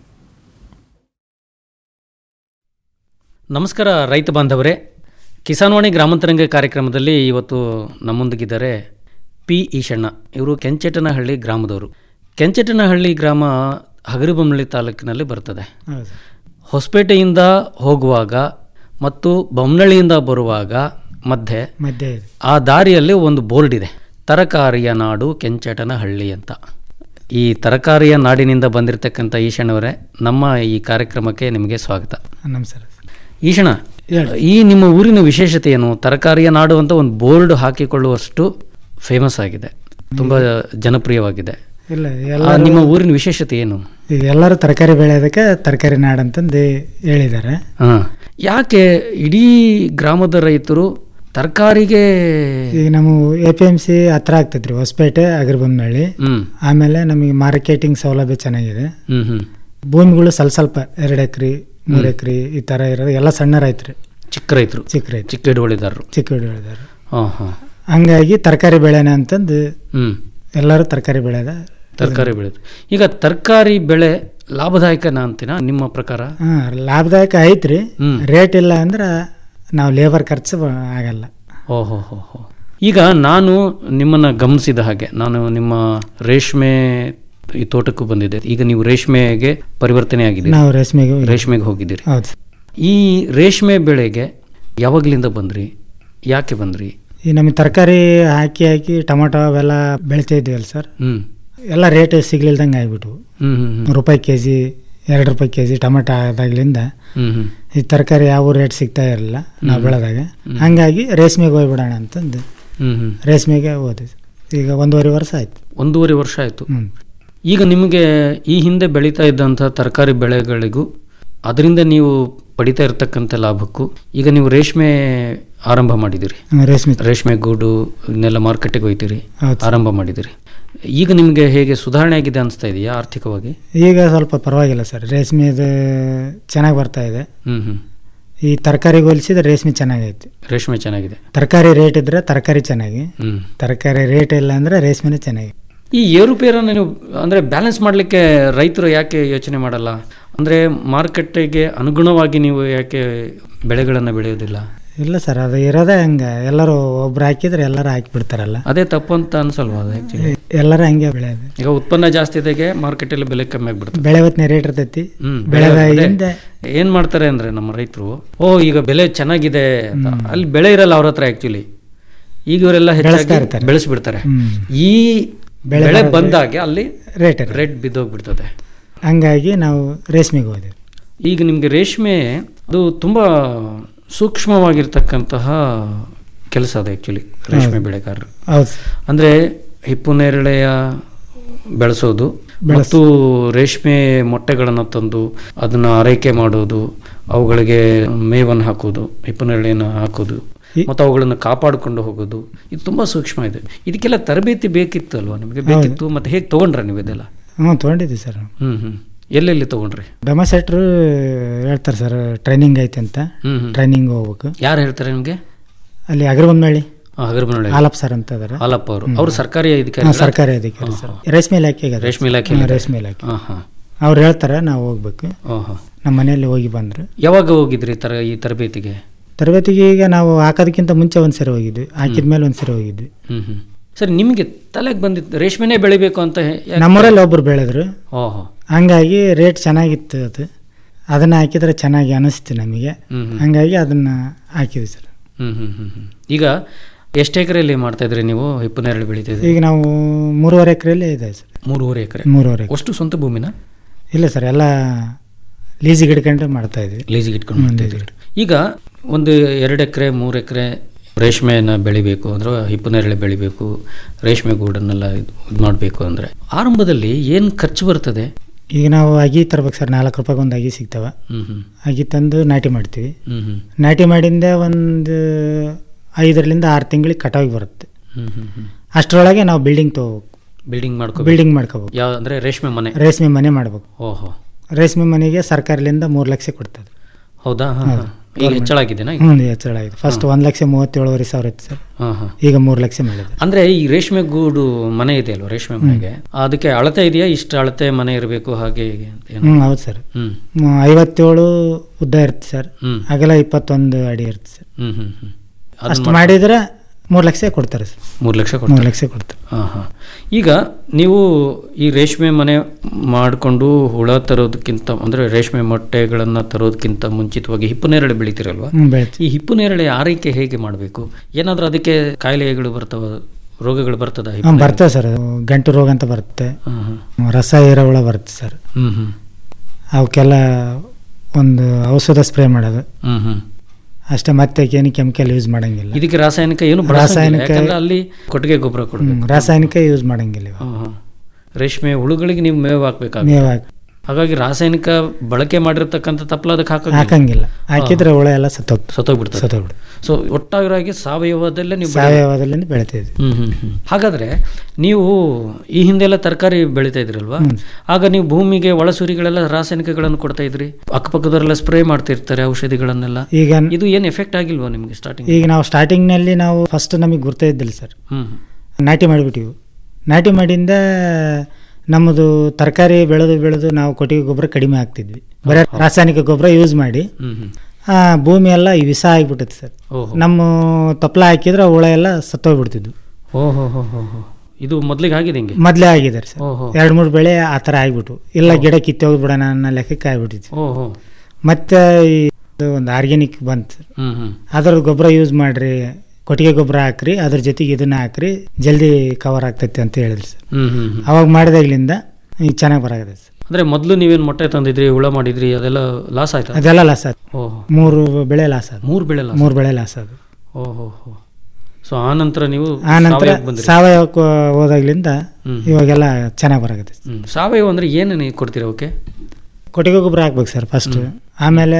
[SPEAKER 22] ನಮಸ್ಕಾರ ರೈತ ಬಾಂಧವರೇ ಕಿಸಾನ್ವಾಣಿ ಗ್ರಾಮಾಂತರಂಗ ಕಾರ್ಯಕ್ರಮದಲ್ಲಿ ಇವತ್ತು ನಮ್ಮೊಂದಿಗಿದ್ದಾರೆ ಪಿ ಈಶಣ್ಣ ಇವರು ಕೆಂಚಟನಹಳ್ಳಿ ಗ್ರಾಮದವರು ಕೆಂಚಟನಹಳ್ಳಿ ಗ್ರಾಮ ಹಗರಿಬೊಮ್ಮನಹಳ್ಳಿ ತಾಲೂಕಿನಲ್ಲಿ ಬರ್ತದೆ ಹೊಸಪೇಟೆಯಿಂದ ಹೋಗುವಾಗ ಮತ್ತು ಬೊಮ್ಮನಹಳ್ಳಿಯಿಂದ ಬರುವಾಗ ಮಧ್ಯೆ
[SPEAKER 23] ಮಧ್ಯೆ ಇದೆ.
[SPEAKER 22] ಆ ದಾರಿಯಲ್ಲಿ ಒಂದು ಬೋರ್ಡ್ ಇದೆ ತರಕಾರಿಯ ನಾಡು ಕೆಂಚಟನಹಳ್ಳಿ ಅಂತ ಈ ತರಕಾರಿಯ ನಾಡಿನಿಂದ ಬಂದಿರತಕ್ಕಂಥ ಈಶಣ್ಣವರೇ ನಮ್ಮ ಈ ಕಾರ್ಯಕ್ರಮಕ್ಕೆ ನಿಮಗೆ ಸ್ವಾಗತ
[SPEAKER 23] ನಮಸ್ಕಾರ
[SPEAKER 22] ಈಶಣ್ಣ ಈ ನಿಮ್ಮ ಊರಿನ ವಿಶೇಷತೆ ಏನು ತರಕಾರಿಯ ನಾಡು ಅಂತ ಒಂದು ಬೋರ್ಡ್ ಹಾಕಿಕೊಳ್ಳುವಷ್ಟು ಫೇಮಸ್ ಆಗಿದೆ ತುಂಬ ಜನಪ್ರಿಯವಾಗಿದೆ
[SPEAKER 23] ಇಲ್ಲ
[SPEAKER 22] ಆ,
[SPEAKER 23] ಎಲ್ಲರೂ
[SPEAKER 22] ನಿಮ್ಮ ಊರಿನ ವಿಶೇಷತೆ ಏನು
[SPEAKER 23] ಈಗ ಎಲ್ಲರೂ ತರಕಾರಿ ಬೆಳೆಯೋದಕ್ಕೆ ತರಕಾರಿ ನಾಡು ಅಂತಂದು ಹೇಳಿದ್ದಾರೆ
[SPEAKER 22] ಹಾ ಯಾಕೆ ಇಡೀ ಗ್ರಾಮದ ರೈತರು ತರಕಾರಿಗೆ
[SPEAKER 23] ಈಗ ನಮ್ಮ ಎ ಪಿ ಎಮ್ ಸಿ ಹತ್ರ ಆಗ್ತೈತ್ರಿ ಹೊಸಪೇಟೆ ಅಗರ್ಬೊಮ್ಮನಹಳ್ಳಿ
[SPEAKER 22] ಹ್ಮ್
[SPEAKER 23] ಆಮೇಲೆ ನಮಗೆ ಮಾರ್ಕೆಟಿಂಗ್ ಸೌಲಭ್ಯ ಚೆನ್ನಾಗಿದೆ
[SPEAKER 22] ಹ್ಮ್ ಹ್ಮ್
[SPEAKER 23] ಭೂಮಿಗಳು ಸ್ವಲ್ಪ ಸ್ವಲ್ಪ ಎರಡು ಎಕರೆ ಮೂರು ಎಕರೆ ಈ ಥರ ಇರೋದು ಎಲ್ಲ ಸಣ್ಣ ರೈತರು
[SPEAKER 22] ಚಿಕ್ಕ ರೈತರು
[SPEAKER 23] ಚಿಕ್ಕ ರೈತರು
[SPEAKER 22] ಚಿಕ್ಕ ಹಿಡುವಳಿದಾರರು
[SPEAKER 23] ಚಿಕ್ಕ ಹಿಡಿದಾರೆ
[SPEAKER 22] ಹಾಂ ಹಾಂ
[SPEAKER 23] ಹಂಗಾಗಿ ತರಕಾರಿ ಬೆಳೆನ ಅಂತಂದು
[SPEAKER 22] ಹ್ಮ್
[SPEAKER 23] ಎಲ್ಲರೂ ತರಕಾರಿ ಬೆಳೆದ
[SPEAKER 22] ತರಕಾರಿ ಬೆಳೆದು ಈಗ ತರಕಾರಿ ಬೆಳೆ ಲಾಭದಾಯಕನ ಅಂತೀನ ನಿಮ್ಮ ಪ್ರಕಾರ
[SPEAKER 23] ಹಾಂ ಲಾಭದಾಯಕ ಐತ್ರಿ
[SPEAKER 22] ಹ್ಮ್.
[SPEAKER 23] ರೇಟ್ ಇಲ್ಲ ಅಂದ್ರೆ ನಾವು ಲೇಬರ್ ಖರ್ಚು ಬ- ಆಗಲ್ಲ
[SPEAKER 22] ಓಹೋ ಹೋ ಹೋ ಈಗ ನಾನು ನಿಮ್ಮನ್ನು ಗಮನಿಸಿದ ಹಾಗೆ ನಾನು ನಿಮ್ಮ ರೇಷ್ಮೆ ಈ ತೋಟಕ್ಕೂ ಬಂದಿದ್ದೆ ಈಗ ನೀವು ರೇಷ್ಮೆಗೆ ಪರಿವರ್ತನೆ ಆಗಿದ್ದೀರಿ
[SPEAKER 23] ನಾವು ರೇಷ್ಮೆಗೆ ಹೋಗಿ-
[SPEAKER 22] ರೇಷ್ಮೆಗೆ ಹೋಗಿದ್ದೀರಿ
[SPEAKER 23] ಹೌದು
[SPEAKER 22] ಈ ರೇಷ್ಮೆ ಬೆಳೆಗೆ ಯಾವಾಗಲಿಂದ ಬಂದ್ರಿ ಯಾಕೆ ಬಂದ್ರಿ
[SPEAKER 23] ಈ ನಮಗೆ ತರಕಾರಿ ಹಾಕಿ ಹಾಕಿ ಟೊಮೊಟೊ ಅವೆಲ್ಲ ಬೆಳಿತಾ ಇದ್ವಲ್ಲ ಸರ್
[SPEAKER 22] ಹ್ಮ್
[SPEAKER 23] ಎಲ್ಲ ರೇಟ್ ಸಿಗ್ಲಿಲ್ದಂಗೆ ಆಗ್ಬಿಟ್ವು
[SPEAKER 22] ಹ್ಮ್ ಹ್ಮ್ ಹ್ಮ್.
[SPEAKER 23] ರೂಪಾಯಿ ಕೆ ಜಿ ಎರಡು ರೂಪಾಯಿ ಕೆ ಜಿ ಟೊಮೆಟೊ ಆದಾಗ್ಲಿಂದ
[SPEAKER 22] ಹ್ಮ್ ಹ್ಮ್
[SPEAKER 23] ಈ ತರಕಾರಿ ಯಾವ ರೇಟ್ ಸಿಗ್ತಾ ಇರಲಿಲ್ಲ ನಾವು
[SPEAKER 22] ಹ್ಮ್.
[SPEAKER 23] ಬೆಳೆದಾಗ
[SPEAKER 22] ಹ್ಮ್.
[SPEAKER 23] ಹಂಗಾಗಿ ರೇಷ್ಮೆಗೆ ಹೋಗ್ಬಿಡೋಣ ಅಂತಂದು
[SPEAKER 22] ಹ್ಮ್ ಹ್ಮ್
[SPEAKER 23] ರೇಷ್ಮೆಗೆ ಹೋದೆ ಈಗ ಒಂದೂವರೆ ವರ್ಷ ಆಯ್ತು
[SPEAKER 22] ಒಂದೂವರೆ ವರ್ಷ ಆಯಿತು
[SPEAKER 23] ಹ್ಮ್.
[SPEAKER 22] ಈಗ ನಿಮಗೆ ಈ ಹಿಂದೆ ಬೆಳೀತಾ ಇದ್ದಂಥ ತರಕಾರಿ ಬೆಳೆಗಳಿಗೂ ಅದರಿಂದ ನೀವು ಪಡಿತಾ ಇರತಕ್ಕಂಥ ಲಾಭಕ್ಕೂ ಈಗ ನೀವು ರೇಷ್ಮೆ ಆರಂಭ ಮಾಡಿದಿರಿ
[SPEAKER 23] ಹ್ಮ್, ರೇಷ್ಮೆ
[SPEAKER 22] ರೇಷ್ಮೆ ಗೂಡು ಇದನ್ನೆಲ್ಲ ಮಾರ್ಕೆಟಿಗೆ ಹೋಯ್ತೀರಿ
[SPEAKER 23] ಹೌದು.
[SPEAKER 22] ಆರಂಭ ಮಾಡಿದಿರಿ ಈಗ ನಿಮಗೆ ಹೇಗೆ ಸುಧಾರಣೆ ಆಗಿದೆ ಅನಿಸ್ತಾ ಇದೆಯಾ ಆರ್ಥಿಕವಾಗಿ
[SPEAKER 23] ಈಗ ಸ್ವಲ್ಪ ಪರವಾಗಿಲ್ಲ ಸರ್ ರೇಷ್ಮೆದು ಚೆನ್ನಾಗಿ ಬರ್ತಾ ಇದೆ
[SPEAKER 22] ಹ್ಮ್ ಹ್ಮ್
[SPEAKER 23] ಈ ತರಕಾರಿಗೆ ಹೋಲಿಸಿದ್ರೆ ರೇಷ್ಮೆ ಚೆನ್ನಾಗೈತಿ
[SPEAKER 22] ರೇಷ್ಮೆ ಚೆನ್ನಾಗಿದೆ
[SPEAKER 23] ತರಕಾರಿ ರೇಟ್ ಇದ್ರೆ ತರಕಾರಿ ಚೆನ್ನಾಗಿ
[SPEAKER 22] ಹ್ಮ್
[SPEAKER 23] ತರಕಾರಿ ರೇಟ್ ಇಲ್ಲ ಅಂದ್ರೆ ರೇಷ್ಮೆನೇ ಚೆನ್ನಾಗಿ
[SPEAKER 22] ಈ ಏರುಪೇರನ್ನು ನೀವು ಅಂದರೆ ಬ್ಯಾಲೆನ್ಸ್ ಮಾಡಲಿಕ್ಕೆ ರೈತರು ಯಾಕೆ ಯೋಚನೆ ಮಾಡಲ್ಲ ಅಂದರೆ ಮಾರುಕಟ್ಟೆಗೆ ಅನುಗುಣವಾಗಿ ನೀವು ಯಾಕೆ ಬೆಳೆಗಳನ್ನು ಬೆಳೆಯೋದಿಲ್ಲ
[SPEAKER 23] ಇಲ್ಲ ಸರ್ ಅದು ಇರೋದೇ ಹಂಗೆ ಎಲ್ಲರೂ ಒಬ್ರು ಹಾಕಿದ್ರೆ ಎಲ್ಲರೂ ಹಾಕಿ ಬಿಡ್ತಾರಲ್ಲ
[SPEAKER 22] ಅದೇ ತಪ್ಪು ಅಂತ ಅನ್ಸಲ್ವಾ ಅದು ಆ್ಯಕ್ಚುಲಿ
[SPEAKER 23] ಎಲ್ಲರೂ ಹಂಗೆ ಬೆಳೆಯೋದು
[SPEAKER 22] ಈಗ ಉತ್ಪನ್ನ ಜಾಸ್ತಿ ಇದ್ದಾಗೆ ಮಾರ್ಕೆಟಲ್ಲಿ ಬೆಲೆ ಕಮ್ಮಿ ಆಗ್ಬಿಡುತ್ತೆ
[SPEAKER 23] ಬೆಳೆ ಹೊತ್ತಿನ ರೇಟ್ ಇರ್ತೈತಿ
[SPEAKER 22] ಹ್ಮ್
[SPEAKER 23] ಬೆಳೆದಾಗಿಂದ
[SPEAKER 22] ಏನ್ ಮಾಡ್ತಾರೆ ಅಂದ್ರೆ ನಮ್ಮ ರೈತರು ಓ ಈಗ ಬೆಲೆ ಚೆನ್ನಾಗಿದೆ ಅಂತ. ಅಲ್ಲಿ ಬೆಳೆ ಇರಲ್ಲ ಅವ್ರ ಹತ್ರ ಆಕ್ಚುಲಿ ಈಗ ಇವರೆಲ್ಲ
[SPEAKER 23] ಬೆಳೆಸ್ತಾ
[SPEAKER 22] ಹೆಚ್ಚಾಗಿ
[SPEAKER 23] ಇರ್ತಾರೆ.
[SPEAKER 22] ಬೆಳೆಸ್ಬಿಡ್ತಾರೆ
[SPEAKER 23] ಹ್ಮ್.
[SPEAKER 22] ಈ
[SPEAKER 23] ಬೆಳೆ
[SPEAKER 22] ಬೆಳೆ
[SPEAKER 23] ಬರೋದು
[SPEAKER 22] ಬಂದಾಗೆ ಅಲ್ಲಿ
[SPEAKER 23] ರೇಟ್ ಇರುತ್ತೆ.
[SPEAKER 22] ರೇಟ್ ಬಿದ್ದೋಗ್ಬಿಡ್ತದೆ
[SPEAKER 23] ಹಂಗಾಗಿ ನಾವು ರೇಷ್ಮೆಗೆ ಹೋದೆವು
[SPEAKER 22] ಈಗ ನಿಮಗೆ ರೇಷ್ಮೆ ಅದು ತುಂಬಾ ಸೂಕ್ಷ್ಮವಾಗಿರ್ತಕ್ಕಂತಹ ಕೆಲಸ ಅದು ಆ್ಯಕ್ಚುಲಿ ರೇಷ್ಮೆ
[SPEAKER 23] ಹೌದು.
[SPEAKER 22] ಬೆಳೆಗಾರರು
[SPEAKER 23] ಹೌದು.
[SPEAKER 22] ಅಂದರೆ ಹಿಪ್ಪು ನೇರಳೆಯ ಬೆಳೆಸೋದು
[SPEAKER 23] ಬೆಳೆಸ್-
[SPEAKER 22] ಮತ್ತು ರೇಷ್ಮೆ ಮೊಟ್ಟೆಗಳನ್ನು ತಂದು ಅದನ್ನು ಆರೈಕೆ ಮಾಡೋದು ಅವುಗಳಿಗೆ ಮೇವನ್ನು ಹಾಕೋದು ಹಿಪ್ಪು ನೇರಳೆಯನ್ನು ಹಾಕೋದು ಮತ್ತು ಅವುಗಳನ್ನು ಕಾಪಾಡಿಕೊಂಡು ಹೋಗೋದು ಇದು ತುಂಬ ಸೂಕ್ಷ್ಮ ಇದೆ ಇದಕ್ಕೆಲ್ಲ ತರಬೇತಿ ಬೇಕಿತ್ತು ಅಲ್ವಾ ನಿಮಗೆ ಬೇಕಿತ್ತು ಮತ್ತು ಹೇಗೆ ತೊಗೊಂಡ್ರ ನೀವು ಇದೆಲ್ಲ
[SPEAKER 23] ಹ್ಞೂ ತೊಗೊಂಡಿದ್ದೀವಿ ಸರ್
[SPEAKER 22] ಹ್ಞೂ ಹ್ಞೂ ಎಲ್ಲೆಲ್ಲಿ ತೊಗೊಂಡ್ರಿ
[SPEAKER 23] ಡೊಮಸೆಟ್ರು ಹೇಳ್ತಾರೆ ಸರ್ ಟ್ರೈನಿಂಗ್ ಐತೆ ಅಂತ
[SPEAKER 22] ಹ್ಮ್, ಹ್ಮ್.
[SPEAKER 23] ಟ್ರೈನಿಂಗ್ ಹೋಗ್ಬೇಕು
[SPEAKER 22] ಯಾರು ಹೇಳ್ತಾರೆ ನಿಮಗೆ
[SPEAKER 23] ಅಲ್ಲಿ ಅಗರಬೊಮ್ಮನಹಳ್ಳಿ
[SPEAKER 22] ಹಗರಬನಹಳ್ಳಿ
[SPEAKER 23] ಹಾಲಪ್ಪ ಸರ್ ಅಂತ ಅದಾರ
[SPEAKER 22] ಹಾಲಪ್ಪ ಅವರು
[SPEAKER 23] ಹ್ಮ್.
[SPEAKER 22] ಅವರು ಸರ್ಕಾರಿ ಅಧಿಕಾರಿ
[SPEAKER 23] ಹಾ, ಸರ್ಕಾರಿ ಅಧಿಕಾರಿ ಸರ್ ರೇಷ್ಮೆ ಇಲಾಖೆಗೆ ಅದಾರ.
[SPEAKER 22] ರೇಷ್ಮೆ ಇಲಾಖೆ
[SPEAKER 23] ಹಾ, ರೇಷ್ಮೆ ಇಲಾಖೆ
[SPEAKER 22] ಹಾಂ ಹಾಂ
[SPEAKER 23] ಅವ್ರು ಹೇಳ್ತಾರೆ ನಾವು ಹೋಗ್ಬೇಕು
[SPEAKER 22] ಓಹೋ
[SPEAKER 23] ನಮ್ಮ ಮನೆಯಲ್ಲಿ ಹೋಗಿ ಬಂದ್ರು
[SPEAKER 22] ಯಾವಾಗ ಹೋಗಿದ್ರಿ ತರ ಈ ತರಬೇತಿಗೆ
[SPEAKER 23] ತರಬೇತಿಗೆ ಈಗ ನಾವು ಹಾಕೋದಕ್ಕಿಂತ ಮುಂಚೆ ಒಂದ್ಸರಿ ಹೋಗಿದ್ವಿ ಹಾಕಿದ ಮೇಲೆ ಒಂದ್ಸರಿ ಹೋಗಿದ್ವಿ
[SPEAKER 22] ಹ್ಮ್ ಹ್ಮ್ ಸರಿ ನಿಮಗೆ ತಲೆಗೆ ಬಂದಿತ್ತು ರೇಷ್ಮೆನೇ ಬೆಳಿಬೇಕು ಅಂತ ಹೇ- ಯಾಕೆ-
[SPEAKER 23] ನಮ್ಮೂರಲ್ಲಿ ಒಬ್ರು ಬೆಳೆದ್ರು
[SPEAKER 22] ಓಹೋ
[SPEAKER 23] ಹಂಗಾಗಿ ರೇಟ್ ಚೆನ್ನಾಗಿತ್ತು ಅದು ಅದನ್ನ ಹಾಕಿದ್ರೆ ಚೆನ್ನಾಗಿ ಅನಿಸ್ತು ನಮಗೆ
[SPEAKER 22] ಹ್ಮ್ ಹ್ಮ್.
[SPEAKER 23] ಹಂಗಾಗಿ ಅದನ್ನ ಹಾಕಿದ್ವಿ ಸರ್
[SPEAKER 22] ಹ್ಮ್ ಹ್ಮ್ ಹ್ಮ್ ಹ್ಮ್ ಈಗ ಎಷ್ಟು ಎಕರೆಯಲ್ಲಿ ಮಾಡ್ತಾ ಇದ್ರಿ ನೀವು ಹಿಪ್ಪು ನೇರಳೆ ಬೆಳಿತಿದ್ರಿ
[SPEAKER 23] ಈಗ ನಾವು ಮೂರುವರೆ ಎಕರೆಯಲ್ಲಿ ಇದೆ ಸರ್
[SPEAKER 22] ಮೂರುವರೆ ಎಕರೆ
[SPEAKER 23] ಮೂರುವರೆ ಎಕರೆ.
[SPEAKER 22] ಅಷ್ಟು ಸ್ವಂತ ಭೂಮಿನ
[SPEAKER 23] ಇಲ್ಲ ಸರ್ ಎಲ್ಲ ಲೀಸಿಗೆ ಹಿಡ್ಕೊಂಡು ಮಾಡ್ತಾ ಇದ್ವಿ
[SPEAKER 22] ಲೀಸಿಗೆ ಇಟ್ಕೊಂಡು
[SPEAKER 23] ಹ್ಮ್,
[SPEAKER 22] ಮಾಡ್ತಾ
[SPEAKER 23] ಲೀಸಿಗೆ
[SPEAKER 22] ಇದ್ರಿ ಈಗ ಒಂದು ಎರಡು ಎಕರೆ ಮೂರು ಎಕರೆ ರೇಷ್ಮೆಯನ್ನು ಬೆಳಿಬೇಕು ಅಂದ್ರೆ ಹಿಪ್ಪು ನೇರಳೆ ಬೆಳಿಬೇಕು ರೇಷ್ಮೆ ಗೂಡನ್ನೆಲ್ಲ ಇದು ಮಾಡಬೇಕು ಅಂದರೆ ಆರಂಭದಲ್ಲಿ ಏನು ಖರ್ಚು ಬರ್ತದೆ
[SPEAKER 23] ಈಗ ನಾವು ಅಗಿ ತರ್ಬೇಕು ಸರ್ ನಾಲ್ಕು ರೂಪಾಯಿಗೆ ಒಂದು ಅಗಿ ಸಿಗ್ತಾವ
[SPEAKER 22] ಹ್ಮ್ ಹ್ಮ್
[SPEAKER 23] ಅಗಿ ತಂದು ನಾಟಿ ಮಾಡ್ತೀವಿ
[SPEAKER 22] ಹ್ಮ್ ಹ್ಮ್
[SPEAKER 23] ನಾಟಿ ಮಾಡಿಂದ ಒಂದು ಐದರಿಂದ ಆರು ತಿಂಗಳಿಗೆ ಕಟಾವಿಗೆ ಬರುತ್ತೆ
[SPEAKER 22] ಹ್ಮ್ ಹ್ಮ್ ಹ್ಮ್
[SPEAKER 23] ಅಷ್ಟರೊಳಗೆ ನಾವು ಬಿಲ್ಡಿಂಗ್ ತಗೋಬೇಕು
[SPEAKER 22] ಬಿಲ್ಡಿಂಗ್ ಮಾಡ್ಕೋ
[SPEAKER 23] ಬಿಲ್ಡಿಂಗ್ ಮಾಡ್ಕೋಬೇಕು
[SPEAKER 22] ಯಾವ ಅಂದ್ರೆ ರೇಷ್ಮೆ ಮನೆ
[SPEAKER 23] ರೇಷ್ಮೆ ಮನೆ ಮಾಡ್ಬೇಕು
[SPEAKER 22] ಓಹೋ
[SPEAKER 23] ರೇಷ್ಮೆ ಮನೆಗೆ ಸರ್ಕಾರದಿಂದ ಮೂರು ಲಕ್ಷ ಕೊಡ್ತದೆ
[SPEAKER 22] ಹೌದಾ ಹಾ,
[SPEAKER 23] ಹೌದು.
[SPEAKER 22] ಹಾ. ಈಗ ಹೆಚ್ಚಳ ಆಗಿದೆನಾ ಈಗ?
[SPEAKER 23] ಹ್ಞೂ ಹೆಚ್ಚಳ ಆಗಿದೆ ಫಸ್ಟ್ ಒಂದು ಲಕ್ಷ ಮೂವತ್ತೇಳುವರೆ ಸಾವಿರ ಇತ್ತು ಸರ್
[SPEAKER 22] ಹಾ, ಹಾ.
[SPEAKER 23] ಈಗ ಮೂರು ಲಕ್ಷ ಮಾಡಿದೆ
[SPEAKER 22] ಅಂದ್ರೆ ಈ ರೇಷ್ಮೆ ಗೂಡು ಮನೆ ಇದೆ ಅಲ್ವಾ ರೇಷ್ಮೆ ಮನೆಗೆ ಅದಕ್ಕೆ ಅಳತೆ ಇದೆಯಾ ಇಷ್ಟು ಅಳತೆ ಮನೆ ಇರಬೇಕು ಹಾಗೆ ಹೀಗೆ ಅಂತ ಏನು?
[SPEAKER 23] ಹ್ಞೂ ಹೌದು ಸರ್
[SPEAKER 22] ಹ್ಮ್
[SPEAKER 23] ಮ್, ಐವತ್ತೇಳು ಉದ್ದ ಇರುತ್ತೆ ಸರ್
[SPEAKER 22] ಹ್ಮ್.
[SPEAKER 23] ಅಗಲ ಇಪ್ಪತ್ತೊಂದು ಅಡಿ ಇರುತ್ತೆ ಸರ್
[SPEAKER 22] ಹ್ಮ್ ಹ್ಮ್ ಹ್ಮ್ ಅದನ್ನ
[SPEAKER 23] ಅಷ್ಟು
[SPEAKER 22] ಮಾಡ್ಕೊ-
[SPEAKER 23] ಮಾಡಿದ್ರೆ ಮೂರು ಲಕ್ಷ ಕೊಡ್ತಾರೆ ಸರ್
[SPEAKER 22] ಮೂರು ಲಕ್ಷ
[SPEAKER 23] ಮೂರು
[SPEAKER 22] ಕೊಡ್ತಾರೆ
[SPEAKER 23] ಲಕ್ಷ ಕೊಡ್ತಾರೆ
[SPEAKER 22] ಹಾಂ ಹಾಂ ಈಗ ನೀವು ಈ ರೇಷ್ಮೆ ಮನೆ ಮಾಡಿಕೊಂಡು ಹುಳ ತರೋದಕ್ಕಿಂತ ಅಂದರೆ ರೇಷ್ಮೆ ಮೊಟ್ಟೆಗಳನ್ನು ತರೋದಕ್ಕಿಂತ ಮುಂಚಿತವಾಗಿ ಹಿಪ್ಪು ನೇರಳೆ ಬೆಳಿತೀರಲ್ವಾ
[SPEAKER 23] ಹ್ಞೂ ಬೆಳಿತೀವಿ
[SPEAKER 22] ಈ ಹಿಪ್ಪು ನೇರಳೆ ಆರೈಕೆ ಹೇಗೆ ಮಾಡಬೇಕು ಏನಾದರೂ ಅದಕ್ಕೆ ಕಾಯಿಲೆಗಳು ಬರ್ತಾವ ರೋಗಗಳು ಬರ್ತದ
[SPEAKER 23] ಹಾಂ ಬರ್ತವೆ ಸರ್ ಅದು ಗಂಟು ರೋಗ ಅಂತ ಬರುತ್ತೆ
[SPEAKER 22] ಹ್ಮ್
[SPEAKER 23] ರಸ ಏರೋ ಹುಳ ಬರುತ್ತೆ ಸರ್
[SPEAKER 22] ಹ್ಮ್ ಹ್ಮ್
[SPEAKER 23] ಅವಕ್ಕೆಲ್ಲ ಒಂದು ಔಷಧ ಸ್ಪ್ರೇ ಮಾಡೋದು
[SPEAKER 22] ಹ್ಮ್ ಹ್ಮ್
[SPEAKER 23] ಅಷ್ಟೇ ಮತ್ತೆ ಏನು ಕೆಮಿಕಲ್ ಯೂಸ್ ಮಾಡಂಗಿಲ್ಲ
[SPEAKER 22] ಇದಕ್ಕೆ ರಾಸಾಯನಿಕ ಏನು ಬಳಸಂಗಿಲ್ಲ.
[SPEAKER 23] ರಾಸಾಯನಿಕ
[SPEAKER 22] ಯಾಕಂದ್ರೆ ಅಲ್ಲಿ ಕೊಟ್ಟಿಗೆ ಗೊಬ್ಬರ ಕೊಡಬೇಕು
[SPEAKER 23] ಹ್ಮ್, ರಾಸಾಯನಿಕ ಯೂಸ್ ಮಾಡಂಗಿಲ್ಲ ಇವಾಗ.
[SPEAKER 22] ಹ್ಮ್, ಹ್ಮ್. ರೇಷ್ಮೆ ಹುಳುಗಳಿಗೆ ನೀವು ಮೇವು ಹಾಕ್ಬೇಕಾಗುತ್ತೆ
[SPEAKER 23] ಮೇವು ಹಾಕ್-
[SPEAKER 22] ಹಾಗಾಗಿ ರಾಸಾಯನಿಕ ಬಳಕೆ ಮಾಡಿರ್ತಕ್ಕಂಥ ತಪ್ಪಲ ಅದಕ್ಕೆ ಹಾಕಂಗಿಲ್ಲ
[SPEAKER 23] ಹಾಕಂಗಿಲ್ಲ ಹಾಕಿದ್ರೆ ಹುಳ ಎಲ್ಲ ಸತ್ತೋಗ್ತದೆ
[SPEAKER 22] ಸತ್ತೋಗ್ಬಿಡ್ತದೆ
[SPEAKER 23] ಸತ್ತೋಗ್ಬಿಡ್ತದೆ
[SPEAKER 22] ಸೊ ಒಟ್ಟಾಗಿ ಸಾವಯವದಲ್ಲೇ ನೀವು ಬೆಳೆ-
[SPEAKER 23] ಸಾವಯವದಲ್ಲಿ ಬೆಳಿತಿದ್ವಿ
[SPEAKER 22] ಹ್ಮ್ ಹ್ಮ್ ಹ್ಮ್ ಹಾಗಾದ್ರೆ ನೀವು ಈ ಹಿಂದೆ ಎಲ್ಲ ತರಕಾರಿ ಬೆಳಿತಾ ಇದ್ರಲ್ವಾ
[SPEAKER 23] ಹ್ಮ್.
[SPEAKER 22] ಆಗ ನೀವು ಭೂಮಿಗೆ ಒಳಸುರಿಗಳೆಲ್ಲ ರಾಸಾಯನಿಕಗಳನ್ನು ಕೊಡ್ತಾ ಇದ್ರಿ ಅಕ್ಕಪಕ್ಕದವರೆಲ್ಲ ಸ್ಪ್ರೇ ಮಾಡ್ತಿರ್ತಾರೆ ಔಷಧಿಗಳನ್ನೆಲ್ಲ
[SPEAKER 23] ಈಗ
[SPEAKER 22] ಇದು ಏನು ಎಫೆಕ್ಟ್ ಆಗಿಲ್ವಾ ನಿಮಗೆ ಸ್ಟಾರ್ಟಿಂಗ್
[SPEAKER 23] ಈಗ ನಾವು ಸ್ಟಾರ್ಟಿಂಗ್ನಲ್ಲಿ ನಾವು ಫಸ್ಟ್ ನಮಗೆ ಗುರ್ತಾ ಇದ್ದಿಲ್ಲ ಸರ್
[SPEAKER 22] ಹ್ಮ್
[SPEAKER 23] ನಾಟಿ ಮಾಡಿಬಿಟ್ಟಿವಿ ನಾಟಿ ಮಾಡಿಂದ ನಮ್ಮದು ತರಕಾರಿ ಬೆಳೆದು ಬೆಳೆದು ನಾವು ಕೊಟ್ಟಿಗೆ ಗೊಬ್ಬರ ಕಡಿಮೆ ಆಗ್ತಿದ್ವಿ ಬರೀ ರಾಸಾಯನಿಕ ಗೊಬ್ಬರ ಯೂಸ್ ಮಾಡಿ
[SPEAKER 22] ಹ್ಮ್ ಹ್ಮ್
[SPEAKER 23] ಆ, ಭೂಮಿ ಎಲ್ಲ ಈ ವಿಷ ಆಗಿಬಿಟ್ಟೈತೆ ಸರ್
[SPEAKER 22] ಓಹೋ.
[SPEAKER 23] ನಮ್ಮ ತಪ್ಪಲ ಹಾಕಿದ್ರೆ ಹುಳ ಎಲ್ಲ ಸತ್ತೋಗ್ಬಿಡ್ತಿದ್ವು
[SPEAKER 22] ಓಹೋ ಹೋ ಹೋ ಹೋ ಇದು ಮೊದ್ಲಿಗೆ ಆಗಿದೆ ಹಿಂಗೆ
[SPEAKER 23] ಮೊದಲೇ ಆಗಿದ್ದಾರೆ ಸರ್
[SPEAKER 22] ಓಹೋ.
[SPEAKER 23] ಎರಡು ಮೂರು ಬೆಳೆ ಆ ಥರ ಆಗಿಬಿಟ್ಟು ಇಲ್ಲ ಗಿಡ ಕಿತ್ತೋಗ್ಬಿಡೋಣ ಅನ್ನೋ ಲೆಕ್ಕಕ್ಕೆ ಆಗ್ಬಿಟ್ಟಿತ್ತು
[SPEAKER 22] ಓಹೋ
[SPEAKER 23] ಮತ್ತೆ ಈ ಇದು ಒಂದು ಆರ್ಗ್ಯಾನಿಕ್ ಬಂತು ಸರ್
[SPEAKER 22] ಹ್ಮ್ ಹ್ಮ್
[SPEAKER 23] ಅದ್ರ ಗೊಬ್ಬರ ಯೂಸ್ ಮಾಡ್ರಿ ಕೊಟ್ಟಿಗೆ ಗೊಬ್ಬರ ಹಾಕ್ರಿ ಅದ್ರ ಜೊತೆಗೆ ಇದನ್ನ ಹಾಕ್ರಿ ಜಲ್ದಿ ಕವರ್ ಆಗ್ತೈತೆ ಅಂತ ಹೇಳಿದ್ರು ಸರ್
[SPEAKER 22] ಹ್ಮ್ ಹ್ಮ್ ಹ್ಮ್
[SPEAKER 23] ಅವಾಗ ಮಾಡಿದಾಗ್ಲಿಂದ ಈಗ ಚೆನ್ನಾಗಿ ಬರಾಗಿದೆ ಸರ್
[SPEAKER 22] ಅಂದ್ರೆ ಮೊದಲು ನೀವೇನು ಮೊಟ್ಟೆ ತಂದಿದ್ರಿ ಹುಳ ಮಾಡಿದ್ರಿ ಅದೆಲ್ಲ ಲಾಸ್ ಆಯ್ತಾ
[SPEAKER 23] ಅದೆಲ್ಲ ಲಾಸ್ ಆಯ್ತು
[SPEAKER 22] ಓಹ್
[SPEAKER 23] ಮೂರು ಬೆಳೆ ಲಾಸ್ ಆದ
[SPEAKER 22] ಮೂರು ಬೆಳೆ ಲಾಸ್
[SPEAKER 23] ಮೂರು ಬೆಳೆ ಲಾಸ್ ಅದು
[SPEAKER 22] ಓಹೋ ಹೋ ಸೊ ಆ ನಂತರ ನೀವು
[SPEAKER 23] ಆ ನಂತರ
[SPEAKER 22] ಸಾವಯವಕ್ಕೆ ಬಂದ್ರಿ
[SPEAKER 23] ಸಾವಯವಕ್ಕೆ ಹೋದಾಗ್ಲಿಂದ
[SPEAKER 22] ಹ್ಮ್.
[SPEAKER 23] ಇವಾಗೆಲ್ಲ ಚೆನ್ನಾಗಿ ಬರಾಕತ್ತೆ
[SPEAKER 22] ಹ್ಮ್. ಸಾವಯವ ಅಂದ್ರೆ ಏನೇನು ಕೊಡ್ತೀರಾ ಓಕೆ
[SPEAKER 23] ಕೊಟ್ಟಿಗೆ ಗೊಬ್ಬರ ಹಾಕ್ಬೇಕು ಸರ್ ಫಸ್ಟ್ ಆಮೇಲೆ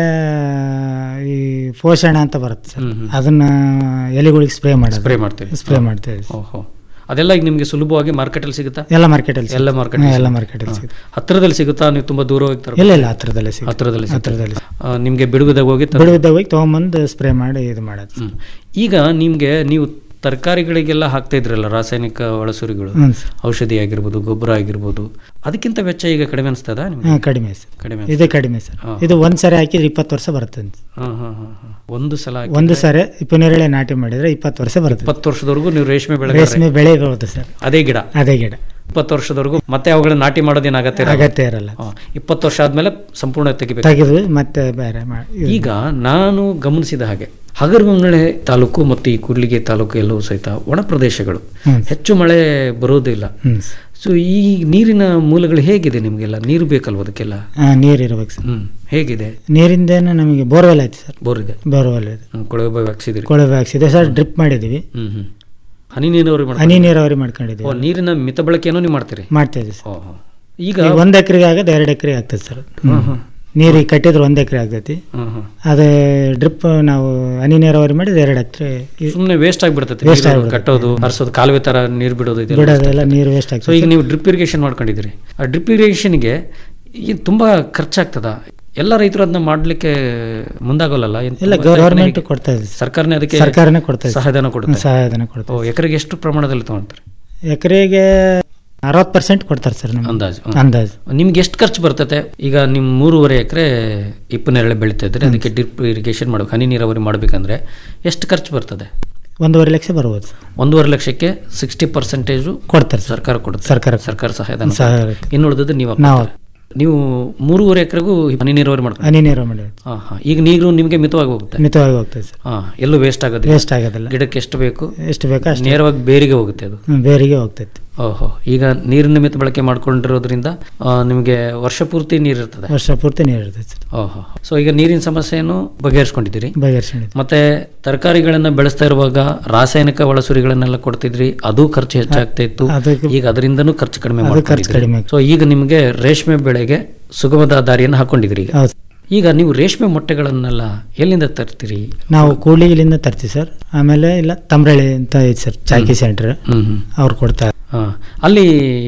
[SPEAKER 23] ಈ ಪೋಷಣೆ ಅಂತ ಬರುತ್ತೆ ಸರ್ ಅದನ್ನ ಎಲೆಗಳಿಗೆ ಸ್ಪ್ರೇ ಮಾಡೋದು
[SPEAKER 22] ಸ್ಪ್ರೇ ಮಾಡ್ತೀರಿ
[SPEAKER 23] ಸ್ಪ್ರೇ ಮಾಡ್ತೇವೆ
[SPEAKER 22] ಓಹೋ ಅದೆಲ್ಲ ಈಗ ನಿಮಗೆ ಸುಲಭವಾಗಿ ಮಾರ್ಕೆಟಲ್ಲಿ ಸಿಗುತ್ತಾ
[SPEAKER 23] ಎಲ್ಲ ಮಾರ್ಕೆಟಲ್ಲಿ
[SPEAKER 22] ಎಲ್ಲ
[SPEAKER 23] ಸಿಗುತ್ತೆ.
[SPEAKER 22] ಮಾರ್ಕೆಟ್
[SPEAKER 23] ಹಾ, ಎಲ್ಲ ಮಾರ್ಕೆಟಲ್ಲಿ ಸಿಗುತ್ತೆ.
[SPEAKER 22] ಹತ್ರದಲ್ಲಿ ಸಿಗುತ್ತಾ ನೀವು ತುಂಬಾ ದೂರ ಹೋಗಿ ತರ್ಬೇಕಾ?
[SPEAKER 23] ಇಲ್ಲ ಇಲ್ಲ ಹತ್ರದಲ್ಲೇ ಸಿಗುತ್ತೆ
[SPEAKER 22] ಹತ್ರದಲ್ಲಿ
[SPEAKER 23] ಹತ್ರದಲ್ಲಿ
[SPEAKER 22] ಸಿಗುತ್ತೆ. ಆ, ನಿಮ್ಗೆ ಬಿಡುಗದಾಗ ಹೋಗಿ ತರ-
[SPEAKER 23] ಬಿಡುಗದಾಗ ಹೋಗಿ ತೊಗೊಂಬಂದು ಸ್ಪ್ರೇ ಮಾಡಿ ಇದು ಮಾಡೋದು
[SPEAKER 22] ಹ್ಮ್. ಈಗ ನಿಮ್ಗೆ ನೀವು ತರಕಾರಿಗಳಿಗೆಲ್ಲ ಹಾಕ್ತಾ ಇದ್ರಲ್ಲ ರಾಸಾಯನಿಕ ಒಳಸುರಿಗಳು
[SPEAKER 23] ಹ್ಮ್
[SPEAKER 22] ಔಷಧಿ ಆಗಿರ್ಬೋದು ಗೊಬ್ಬರ ಆಗಿರ್ಬೋದು ಅದಕ್ಕಿಂತ ವೆಚ್ಚ ಈಗ ಕಡಿಮೆ ಅನಿಸ್ತದ
[SPEAKER 23] ಹಾ, ಕಡಿಮೆ ಸರ್
[SPEAKER 22] ಕಡಿಮೆ
[SPEAKER 23] ಇದು ಕಡಿಮೆ ಸರ್
[SPEAKER 22] ಹಾ.
[SPEAKER 23] ಇದು ಒಂದ್ ಸರಿ ಹಾಕಿದ್ರೆ ಇಪ್ಪತ್ತು ವರ್ಷ ಬರುತ್ತೆ ಅಂತ.
[SPEAKER 22] ಹಾ, ಹಾ, ಹಾ, ಹಾ. ಒಂದು ಸಲ ಹಾಕಿದ್ರೆ
[SPEAKER 23] ಒಂದು ಸರಿ ಪುನರೆಳೆ ನಾಟಿ ಮಾಡಿದ್ರೆ ಇಪ್ಪತ್ತು ವರ್ಷ ಬರುತ್ತೆ
[SPEAKER 22] ಇಪ್ಪತ್ತು ವರ್ಷದವರೆಗೂ ನೀವು ರೇಷ್ಮೆ ಬೆಳೆ
[SPEAKER 23] ರೇಷ್ಮೆ ಬೆಳೆ ಬರುತ್ತೆ ಸರ್
[SPEAKER 22] ಅದೇ ಗಿಡ
[SPEAKER 23] ಅದೇ ಗಿಡ
[SPEAKER 22] ಇಪ್ಪತ್ತು ವರ್ಷದವರೆಗೂ ಮತ್ತೆ ಅವುಗಳನ್ನ ನಾಟಿ ಮಾಡೋದೇನು ಅಗತ್ಯ ಇರಲ್ಲ.
[SPEAKER 23] ಅಗತ್ಯ ಇರಲ್ಲ
[SPEAKER 22] ಹಾ. ಇಪ್ಪತ್ತು ವರ್ಷ ಆದ್ಮೇಲೆ ಸಂಪೂರ್ಣ ತೆಗಿಬೇಕು
[SPEAKER 23] ತೆಗೆದು ಮತ್ತೆ ಬೇರೆ ಮಾಡಿ
[SPEAKER 22] ಈಗ ನಾನು ಗಮನಿಸಿದ ಹಾಗೆ ಹಗರಬೊಮ್ಮಳೆ ತಾಲೂಕು ಮತ್ತು ಈ ಕೂಡ್ಲಿಗೆ ತಾಲೂಕು ಎಲ್ಲವೂ ಸಹಿತ ಒಣ ಪ್ರದೇಶಗಳು
[SPEAKER 23] ಹ್ಮ್.
[SPEAKER 22] ಹೆಚ್ಚು ಮಳೆ ಬರೋದಿಲ್ಲ
[SPEAKER 23] ಹ್ಮ್.
[SPEAKER 22] ಸೊ ಈ ನೀರಿನ ಮೂಲಗಳು ಹೇಗಿದೆ ನಿಮಗೆಲ್ಲ ನೀರು ಬೇಕಲ್ವ ಅದಕ್ಕೆಲ್ಲ
[SPEAKER 23] ಹಾ, ನೀರು ಇರ್ಬೇಕು ಸರ್
[SPEAKER 22] ಹ್ಮ್ ಹೇಗಿದೆ
[SPEAKER 23] ನೀರಿಂದೇನು ನಮಗೆ ಬೋರ್ವೆಲ್ ಐತಿ ಸರ್
[SPEAKER 22] ಬೋರ್ ಇದೆ
[SPEAKER 23] ಬೋರ್ವೆಲ್ ಇದೆ
[SPEAKER 22] ಹ್ಮ್, ಕೊಳವೆ ಬಾವಿ ಹಾಕ್ಸಿದಿರಿ
[SPEAKER 23] ಕೊಳವೆ ಹಾಕ್ಸಿದೆ ಸರ್ ಡ್ರಿಪ್ ಮಾಡಿದೀವಿ
[SPEAKER 22] ಹ್ಮ್ ಹ್ಮ್ ಹನಿ ನೀರಾವರಿ ಮಾಡ್ತೀರಿ?
[SPEAKER 23] ಹನಿ ನೀರಾವರಿ ಮಾಡ್ಕೊಂಡಿದ್ದೀವಿ
[SPEAKER 22] ಓ ನೀರಿನ ಮಿತ ಬಳಕೆಯನ್ನು ನೀವು ಮಾಡ್ತೀರಿ
[SPEAKER 23] ಮಾಡ್ತಾ ಇದ್ದೀವಿ ಸರ್
[SPEAKER 22] ಓಹೋ. ಈಗ
[SPEAKER 23] ಈಗ ಒಂದ್ ಎಕರೆಗೆ ಆಗದ ಎರಡು ಎಕರೆ ಆಗ್ತದೆ ಸರ್
[SPEAKER 22] ಹ್ಮ್, ಹ್ಮ್.
[SPEAKER 23] ನೀರಿಗೆ ಕಟ್ಟಿದ್ರೆ ಒಂದ್ ಎಕರೆ ಆಗ್ತೈತಿ
[SPEAKER 22] ಹ್ಮ್, ಹ್ಮ್.
[SPEAKER 23] ಅದೇ ಡ್ರಿಪ್ ನಾವು ಹನಿ ನೀರಾವರಿ ಮಾಡಿದ್ರೆ ಎರಡು ಎಕರೆ
[SPEAKER 22] ಸುಮ್ಮನೆ ವೇಸ್ಟ್ ಆಗಿಬಿಡ್ತೈತೆ
[SPEAKER 23] Waste
[SPEAKER 22] ನೀರು
[SPEAKER 23] ಆಗ್ಬಿಡುತ್ತೆ.
[SPEAKER 22] ಕಟ್ಟೋದು ಹರಿಸೋದು ಕಾಲುವೆ ತರ ನೀರು ಬಿಡೋದು ಇದೆಲ್ಲ waste
[SPEAKER 23] ಬಿಡೋದೆಲ್ಲ
[SPEAKER 22] ಆಗ್ತದೆ.
[SPEAKER 23] ನೀರು ವೇಸ್ಟ್
[SPEAKER 22] ಸೊ
[SPEAKER 23] ಆಗ್ತದೆ
[SPEAKER 22] ಈಗ ನೀವು ಡ್ರಿಪ್ ಇರಿಗೇಷನ್ ಮಾಡ್ಕೊಂಡಿದ್ದೀರಿ ಆ ಡ್ರಿಪ್ ಇರಿಗೇಷನ್ಗೆ ಇದು ತುಂಬಾ ಖರ್ಚಾಗ್ತದ ಎಲ್ಲ ರೈತರು ಅದನ್ನ ಮಾಡ್ಲಿಕ್ಕೆ ಮುಂದಾಗಲ್ಲ
[SPEAKER 23] ಇಲ್ಲ ಗವರ್ಮೆಂಟ್ ಕೊಡ್ತಾ ಇದೆ
[SPEAKER 22] ಸರ್ಕಾರನೇ ಅದಕ್ಕೆ
[SPEAKER 23] ಸರ್ಕಾರನೇ ಕೊಡ್ತಾ ಇದೆ
[SPEAKER 22] ಸಹಾಯಧನ ಕೊಡುತ್ತೆ
[SPEAKER 23] ಸಹಾಯಧನ ಕೊಡ್ತಾ
[SPEAKER 22] ಓ ಎಕರೆಗೆ ಎಷ್ಟು ಪ್ರಮಾಣದಲ್ಲಿ ತಗೊಂತಾರೆ
[SPEAKER 23] ಎಕರೆಗೆ ಅರವತ್ತು ಪರ್ಸೆಂಟ್ ಕೊಡ್ತಾರೆ ಸರ್ ನಮ್ಗೆ
[SPEAKER 22] ಅಂದಾಜು ಹ್ಮ್.
[SPEAKER 23] ಅಂದಾಜು
[SPEAKER 22] ನಿಮ್ಗೆ ಎಷ್ಟು ಖರ್ಚು ಬರ್ತತೆ ಈಗ ನಿಮ್ ಮೂರುವರೆ ಎಕರೆ ಇಪ್ಪನ್ನೆರಳೆ ಬೆಳೀತಾ ಇದ್ರೆ ಅದಕ್ಕೆ ಡ್ರಿಪ್ ಇರಿಗೇಷನ್ ಮಾಡ್ಬೇಕು ಹನಿ ನೀರಾವರಿ ಮಾಡ್ಬೇಕಂದ್ರೆ ಎಷ್ಟು ಖರ್ಚು ಬರ್ತದೆ
[SPEAKER 23] ಒಂದೂವರೆ ಲಕ್ಷ ಬರ್ಬೋದು ಸರ್.
[SPEAKER 22] ಒಂದೂವರೆ ಲಕ್ಷಕ್ಕೆ ಸಿಕ್ಸ್ಟಿ ಪರ್ಸೆಂಟೇಜು
[SPEAKER 23] ಕೊಡ್ತಾರೆ ಸರ್.
[SPEAKER 22] ಸರ್ಕಾರ ಕೊಡುತ್ತೆ
[SPEAKER 23] ಸರ್ಕಾರ
[SPEAKER 22] ಸರ್ಕಾರ ಸಹಾಯಧನ
[SPEAKER 23] ಸಹಾಯ
[SPEAKER 22] ಕೊಡುತ್ತೆ. ಇನ್ನು ಉಳಿದದ್ದು ನೀವು
[SPEAKER 23] ನಾವು
[SPEAKER 22] ಹಾಕ್ಕೊಳ್ತೀರಾ. ನೀವು ಮೂರುವರೆ ಎಕರೆಗೂ ಹನಿ ನೀರಾವರಿ ಮಾಡ್ಕೊಂಡು
[SPEAKER 23] ಹನಿ ನೀರು ಮಾಡಿ
[SPEAKER 22] ಹಾ ಹಾ ಈಗ ನೀರು ನಿಮಗೆ ಮಿತವಾಗಿ ಹೋಗುತ್ತೆ
[SPEAKER 23] ಮಿತವಾಗಿ ಹೋಗ್ತದೆ ಸರ್
[SPEAKER 22] ಹಾ ಎಲ್ಲೂ ವೇಸ್ಟ್ ಆಗೋದಿಲ್ಲ
[SPEAKER 23] ವೇಸ್ಟ್ ಆಗೋದಿಲ್ಲ
[SPEAKER 22] ಗಿಡಕ್ಕೆ ಎಷ್ಟು ಬೇಕು
[SPEAKER 23] ಎಷ್ಟು ಬೇಕೋ ಅಷ್ಟು
[SPEAKER 22] ನೇರವಾಗಿ ಬೇರಿಗೆ ಹೋಗುತ್ತೆ ಅದು
[SPEAKER 23] ಹ್ಮ್, ಬೇರಿಗೆ ಹೋಗ್ತೈತಿ
[SPEAKER 22] ಓಹೋ ಈಗ ನೀರಿನ ಮಿತ ಬಳಕೆ ಮಾಡ್ಕೊಂಡಿರೋದ್ರಿಂದ ಆ, ನಿಮಗೆ ವರ್ಷ ಪೂರ್ತಿ ನೀರು ಇರ್ತದೆ
[SPEAKER 23] ವರ್ಷ ಪೂರ್ತಿ ನೀರು ಇರ್ತೈತೆ ಸರ್
[SPEAKER 22] ಓಹೋ ಸೊ ಈಗ ನೀರಿನ ಸಮಸ್ಯೆಯನ್ನು ಬಗೆಹರಿಸ್ಕೊಂಡಿದ್ದೀರಿ
[SPEAKER 23] ಬಗೆಹರಿಸ್ಕೊಂಡಿದ್ದೀವಿ.
[SPEAKER 22] ಮತ್ತೆ ತರಕಾರಿಗಳನ್ನ ಬೆಳೆಸ್ತಾ ಇರುವಾಗ ರಾಸಾಯನಿಕ ಒಳಸುರಿಗಳನ್ನೆಲ್ಲ ಕೊಡ್ತಿದ್ರಿ ಅದು ಖರ್ಚು ಹೆಚ್ಚಾಗ್ತಾ ಇತ್ತು
[SPEAKER 23] ಅದಕ್ಕೆ-
[SPEAKER 22] ಈಗ ಅದರಿಂದನೂ ಖರ್ಚು ಕಡಿಮೆ
[SPEAKER 23] ಅದು ಖರ್ಚು
[SPEAKER 22] ಮಾಡ್ಕೊಂಡಿದ್ದೀರಿ
[SPEAKER 23] ಕಡಿಮೆ
[SPEAKER 22] ಸೊ ಈಗ ನಿಮಗೆ ರೇಷ್ಮೆ ಬೆಳೆಗೆ ಸುಗಮದ ದಾರಿಯನ್ನು ಹಾಕೊಂಡಿದ್ರಿ ಈಗ
[SPEAKER 23] ಹೌದು
[SPEAKER 22] ಈಗ ನೀವು ರೇಷ್ಮೆ ಮೊಟ್ಟೆಗಳನ್ನೆಲ್ಲ ಎಲ್ಲಿಂದ ತರ್ತೀರಿ
[SPEAKER 23] ನಾವು ಕೂಡ್ಲಿಗಿಲಿಂದ ತರ್ತೀವಿ ಸರ್ ಆಮೇಲೆ ಇಲ್ಲ ತಮ್ರಳ್ಳಿ ಅಂತ ಐತೆ ಸರ್ ಚಾಕಿ ಸೆಂಟರ್
[SPEAKER 22] ಹ್ಮ್ ಹ್ಮ್
[SPEAKER 23] ಅವ್ರು ಕೊಡ್ತಾರೆ
[SPEAKER 22] ಹಾ. ಅಲ್ಲಿ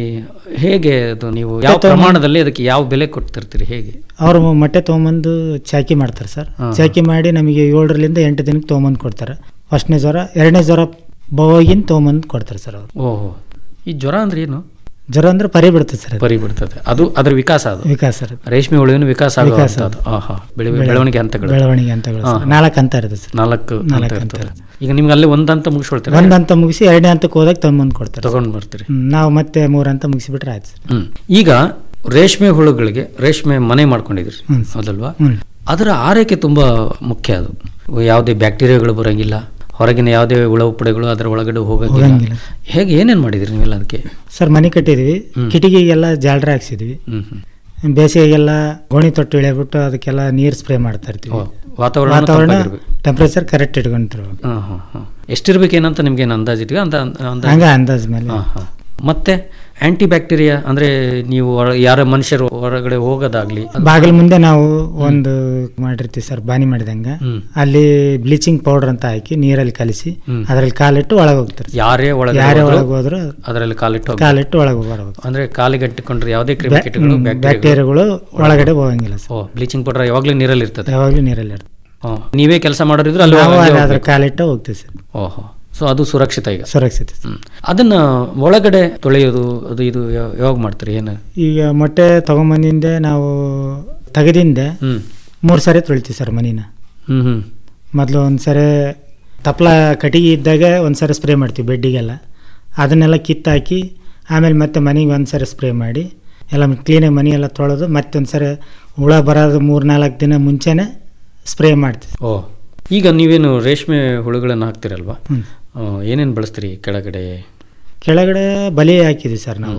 [SPEAKER 22] ಹೇಗೆ ಅದು ನೀವು ಯಾವ
[SPEAKER 23] ಮತ್ತೆ ಪ್ರಮಾಣದಲ್ಲಿ
[SPEAKER 22] ಪ್ರಮಾಣದಲ್ಲಿ ಅದಕ್ಕೆ ಯಾವ ಬೆಲೆ ಕೊಡ್ತಿರ್ತೀರಿ ಹೇಗೆ
[SPEAKER 23] ಅವ್ರು ಮೊಟ್ಟೆ ತೊಗೊಂಬಂದು ಚಾಕಿ ಮಾಡ್ತಾರೆ ಸರ್
[SPEAKER 22] ಹಾ.
[SPEAKER 23] ಚಾಕಿ ಮಾಡಿ ನಮಗೆ ಏಳರಿಂದ ಎಂಟು ದಿನಕ್ಕೆ ತೊಗೊಂಬಂದು ಕೊಡ್ತಾರೆ ಫಸ್ಟ್ನೇ ಜ್ವರ ಎರಡನೇ ಜ್ವರ ಬವಾಗಿನ ತೊಗೊಂಬಂದು ಕೊಡ್ತಾರೆ ಸರ್ ಅವರು
[SPEAKER 22] ಓಹೋ ಈ ಜ್ವರ ಅಂದ್ರೆ ಏನು
[SPEAKER 23] ಜ್ವರ ಅಂದ್ರೆ ಪರಿ ಬಿಡ್ತದೆ ಸರ್ ಅದು.
[SPEAKER 22] ಪರಿ ಬಿಡ್ತದೆ ಅದು ಅದರ ವಿಕಾಸ ಅದು
[SPEAKER 23] ವಿಕಾಸ ಅದು.
[SPEAKER 22] ರೇಷ್ಮೆ ಹುಳುವಿನ ವಿಕಾಸ
[SPEAKER 23] ವಿಕಾಸ
[SPEAKER 22] ಆಗುವಂಥದ್ದು ಆಹಾ ಬೆಳೆ
[SPEAKER 23] ಬೆಳೆ-
[SPEAKER 22] ಬೆಳವಣಿಗೆ ಹಂತಗಳು
[SPEAKER 23] ಬೆಳವಣಿಗೆ ಹಂತಗಳು
[SPEAKER 22] ಹಾ,
[SPEAKER 23] ಸರ್.
[SPEAKER 22] ಹಾ.
[SPEAKER 23] ನಾಲ್ಕು ಹಂತ ಇರುತ್ತೆ ಸರ್
[SPEAKER 22] ನಾಲ್ಕು ಹಂತ
[SPEAKER 23] ನಾಲ್ಕು
[SPEAKER 22] ಇರ್ತದೆ.
[SPEAKER 23] ಹಂತ
[SPEAKER 22] ಈಗ ನಿಮ್ಗೆ ಅಲ್ಲೇ ಒಂದು ಹಂತ ಮುಗಿಸ್ಕೊಳ್ತೀರಾ
[SPEAKER 23] ಒಂದ್ ಹಂತ ಮುಗಿಸಿ ಎರಡನೇ ಹಂತಕ್ಕೆ ಹೋದಾಗ ತೊಗೊಂಬಂದು ಕೊಡ್ತಾರೆ
[SPEAKER 22] ತಗೊಂಡ್ ಬರ್ತೀರಿ
[SPEAKER 23] ಹ್ಮ್, ನಾವು ಮತ್ತೆ ಮೂರು ಹಂತ ಮುಗಿಸಿಬಿಟ್ರೆ ಆಯ್ತು ಸರ್
[SPEAKER 22] ಹ್ಮ್ ಈಗ ರೇಷ್ಮೆ ಹುಳುಗಳಿಗೆ ರೇಷ್ಮೆ ಮನೆ ಮಾಡ್ಕೊಂಡಿದ್ರಿ ಹೌದಲ್ವಾ
[SPEAKER 23] ಹ್ಮ್.
[SPEAKER 22] ಅದರ ಆರೈಕೆ ತುಂಬಾ ಮುಖ್ಯ ಅದು ಯಾವುದೇ ಬ್ಯಾಕ್ಟೀರಿಯಾಗಳು ಬರಂಗಿಲ್ಲ ಹೊರಗಿನ ಯಾವುದೇ ಹುಳ ಉಪ್ಪಡೆಗಳು ಅದರ ಒಳಗಡೆ ಹೋಗಂಗಿಲ್ಲ
[SPEAKER 23] ಹೋಗಂಗಿಲ್ಲ.
[SPEAKER 22] ಹೇಗೆ ಏನೇನ್ ಮಾಡಿದ್ರಿ ನೀವೆಲ್ಲ ಅದಕ್ಕೆ
[SPEAKER 23] ಸರ್ ಮನೆ ಕಟ್ಟಿದ್ವಿ ಕಿಟಕಿಗೆಲ್ಲ ಜಾಲರ ಹಾಕ್ಸಿದ್ವಿ
[SPEAKER 22] ಹ್ಮ್ ಹ್ಮ್
[SPEAKER 23] ಬೇಸಿಗೆಗೆಲ್ಲ ಗೋಣಿ ತೊಟ್ಟು ಇಳಿಬಿಟ್ಟು ಅದಕ್ಕೆಲ್ಲ ನೀರು ಸ್ಪ್ರೇ ಮಾಡ್ತಾ ಇರ್ತೀವಿ
[SPEAKER 22] ವಾತಾವರಣ
[SPEAKER 23] ವಾತಾವರಣ
[SPEAKER 22] ತಂಪಾಗಿರ್ಬೇಕು.
[SPEAKER 23] ಟೆಂಪರೇಚರ್ ಕರೆಕ್ಟ್ ಇಟ್ಕೊಂಡಿರ್ಬೇಕು
[SPEAKER 22] ಹಾ ಹಾ ಹಾ ಎಷ್ಟಿರ್ಬೇಕೇನಂತ ನಿಮ್ಗೆ ಏನು ಅಂದಾಜ್ ಇದೆಯಾ ಅಂತ ಅಂದಾಜ್
[SPEAKER 23] ಹಂಗ ಅಂದಾಜ್ ಮೇಲೆ
[SPEAKER 22] ಹಾ, ಹಾ. ಮತ್ತೆ ಆಂಟಿ ಬ್ಯಾಕ್ಟೀರಿಯಾ ಅಂದ್ರೆ ನೀವು ಹೊರ- ಯಾರ ಮನುಷ್ಯರು ಹೊರಗಡೆ ಹೋಗೋದಾಗ್ಲಿ
[SPEAKER 23] ಬಾಗಿಲ ಮುಂದೆ ನಾವು ಒಂದು ಮಾಡಿರ್ತೀವಿ ಸರ್ ಬಾನಿ ಮಾಡಿದಂಗ
[SPEAKER 22] ಹ್ಮ್.
[SPEAKER 23] ಅಲ್ಲಿ ಬ್ಲೀಚಿಂಗ್ ಪೌಡರ್ ಅಂತ ಹಾಕಿ ನೀರಲ್ಲಿ ಕಲಿಸಿ
[SPEAKER 22] ಹ್ಮ್.
[SPEAKER 23] ಅದ್ರಲ್ಲಿ ಕಾಲಿಟ್ಟು ಒಳಗೆ ಹೋಗ್ತಾರೆ ಸರ್.
[SPEAKER 22] ಯಾರೇ ಒಳಗೆ
[SPEAKER 23] ಯಾರೇ
[SPEAKER 22] ಹೋದ್ರು
[SPEAKER 23] ಒಳಗೆ ಹೋದ್ರು
[SPEAKER 22] ಅದರಲ್ಲಿ ಕಾಲಿಟ್ಟು ಹೋಗ್ಬೇಕು.
[SPEAKER 23] ಕಾಲಿಟ್ಟು ಒಳಗೆ ಬರ್ಬೇಕು
[SPEAKER 22] ಅಂದ್ರೆ ಕಾಲಿಗೆ ಅಂಟಿಕೊಂಡ್ರೆ ಯಾವುದೇ ಕ್ರಿಮಿಕೀಟಗಳು
[SPEAKER 23] ಬ್ಯಾಕ್ಟೀರಿಯಾಗಳು ಒಳಗಡೆ ಹೋಗಂಗಿಲ್ಲ ಸರ್
[SPEAKER 22] ಓ ಬ್ಲೀಚಿಂಗ್ ಪೌಡರ್ ಯಾವಾಗ್ಲೂ ನೀರಲ್ಲಿ ಇರ್ತದೆ
[SPEAKER 23] ಯಾವಾಗಲೂ ನೀರಲ್ಲಿ ಇರ್ತದೆ
[SPEAKER 22] ಓ, ನೀವೇ ಕೆಲಸ ಮಾಡೋರಿದ್ರೆ ಅಲ್ಲಿ
[SPEAKER 23] ನಾವು
[SPEAKER 22] ಒಳಗೆ
[SPEAKER 23] ಅದ್ರ
[SPEAKER 22] ಹೋಗ್ಬೇಕು.
[SPEAKER 23] ಕಾಲಿಟ್ಟು ಹೋಗ್ತೀವಿ ಸರ್
[SPEAKER 22] ಓಹೋ ಸೊ ಅದು ಸುರಕ್ಷಿತ ಈಗ
[SPEAKER 23] ಸುರಕ್ಷಿತ
[SPEAKER 22] ಹ್ಮ್. ಅದನ್ನ ಒಳಗಡೆ ತೊಳೆಯೋದು ಅದು ಇದು ಯಾವ- ಯಾವಾಗ ಮಾಡ್ತೀರಿ ಏನು
[SPEAKER 23] ಈಗ ಮೊಟ್ಟೆ ತಗೊಂಬಂದಿಂದ ನಾವು ತೆಗೆದಿಂದ
[SPEAKER 22] ಹ್ಮ್
[SPEAKER 23] ಮೂರು ಸರಿ ತೊಳಿತೀವಿ ಸರ್ ಮನಿನ
[SPEAKER 22] ಹ್ಮ್ ಹ್ಮ್
[SPEAKER 23] ಮೊದಲು ಒಂದು ಸರಿ ತಪ್ಪಲ ಕಟ್ಟಿಗೆ ಇದ್ದಾಗ ಒಂದು ಸರಿ ಸ್ಪ್ರೇ ಮಾಡ್ತೀವಿ ಬೆಡ್ಡಿಗೆಲ್ಲ ಅದನ್ನೆಲ್ಲ ಕಿತ್ತಾಕಿ ಆಮೇಲೆ ಮತ್ತೆ ಮನೆಗೆ ಒಂದು ಸರಿ ಸ್ಪ್ರೇ ಮಾಡಿ ಎಲ್ಲ ಕ್ಲೀನಾಗಿ ಮನೆ ಎಲ್ಲ ತೊಳೆದು ಮತ್ತೆ ಒಂದು ಸರಿ ಹುಳ ಬರೋದು ಮೂರು ನಾಲ್ಕು ದಿನ ಮುಂಚೆನೇ ಸ್ಪ್ರೇ ಮಾಡ್ತೀವಿ
[SPEAKER 22] ಓ ಈಗ ನೀವೇನು ರೇಷ್ಮೆ ಹುಳುಗಳನ್ನು ಹಾಕ್ತಿರಲ್ವಾ
[SPEAKER 23] ಹ್ಮ್.
[SPEAKER 22] ಏನೇನು ಬಳಸ್ತೀರಿ ಕೆಳಗಡೆ
[SPEAKER 23] ಕೆಳಗಡೆ ಬಲಿ ಹಾಕಿದ್ವಿ ಸರ್ ನಾವು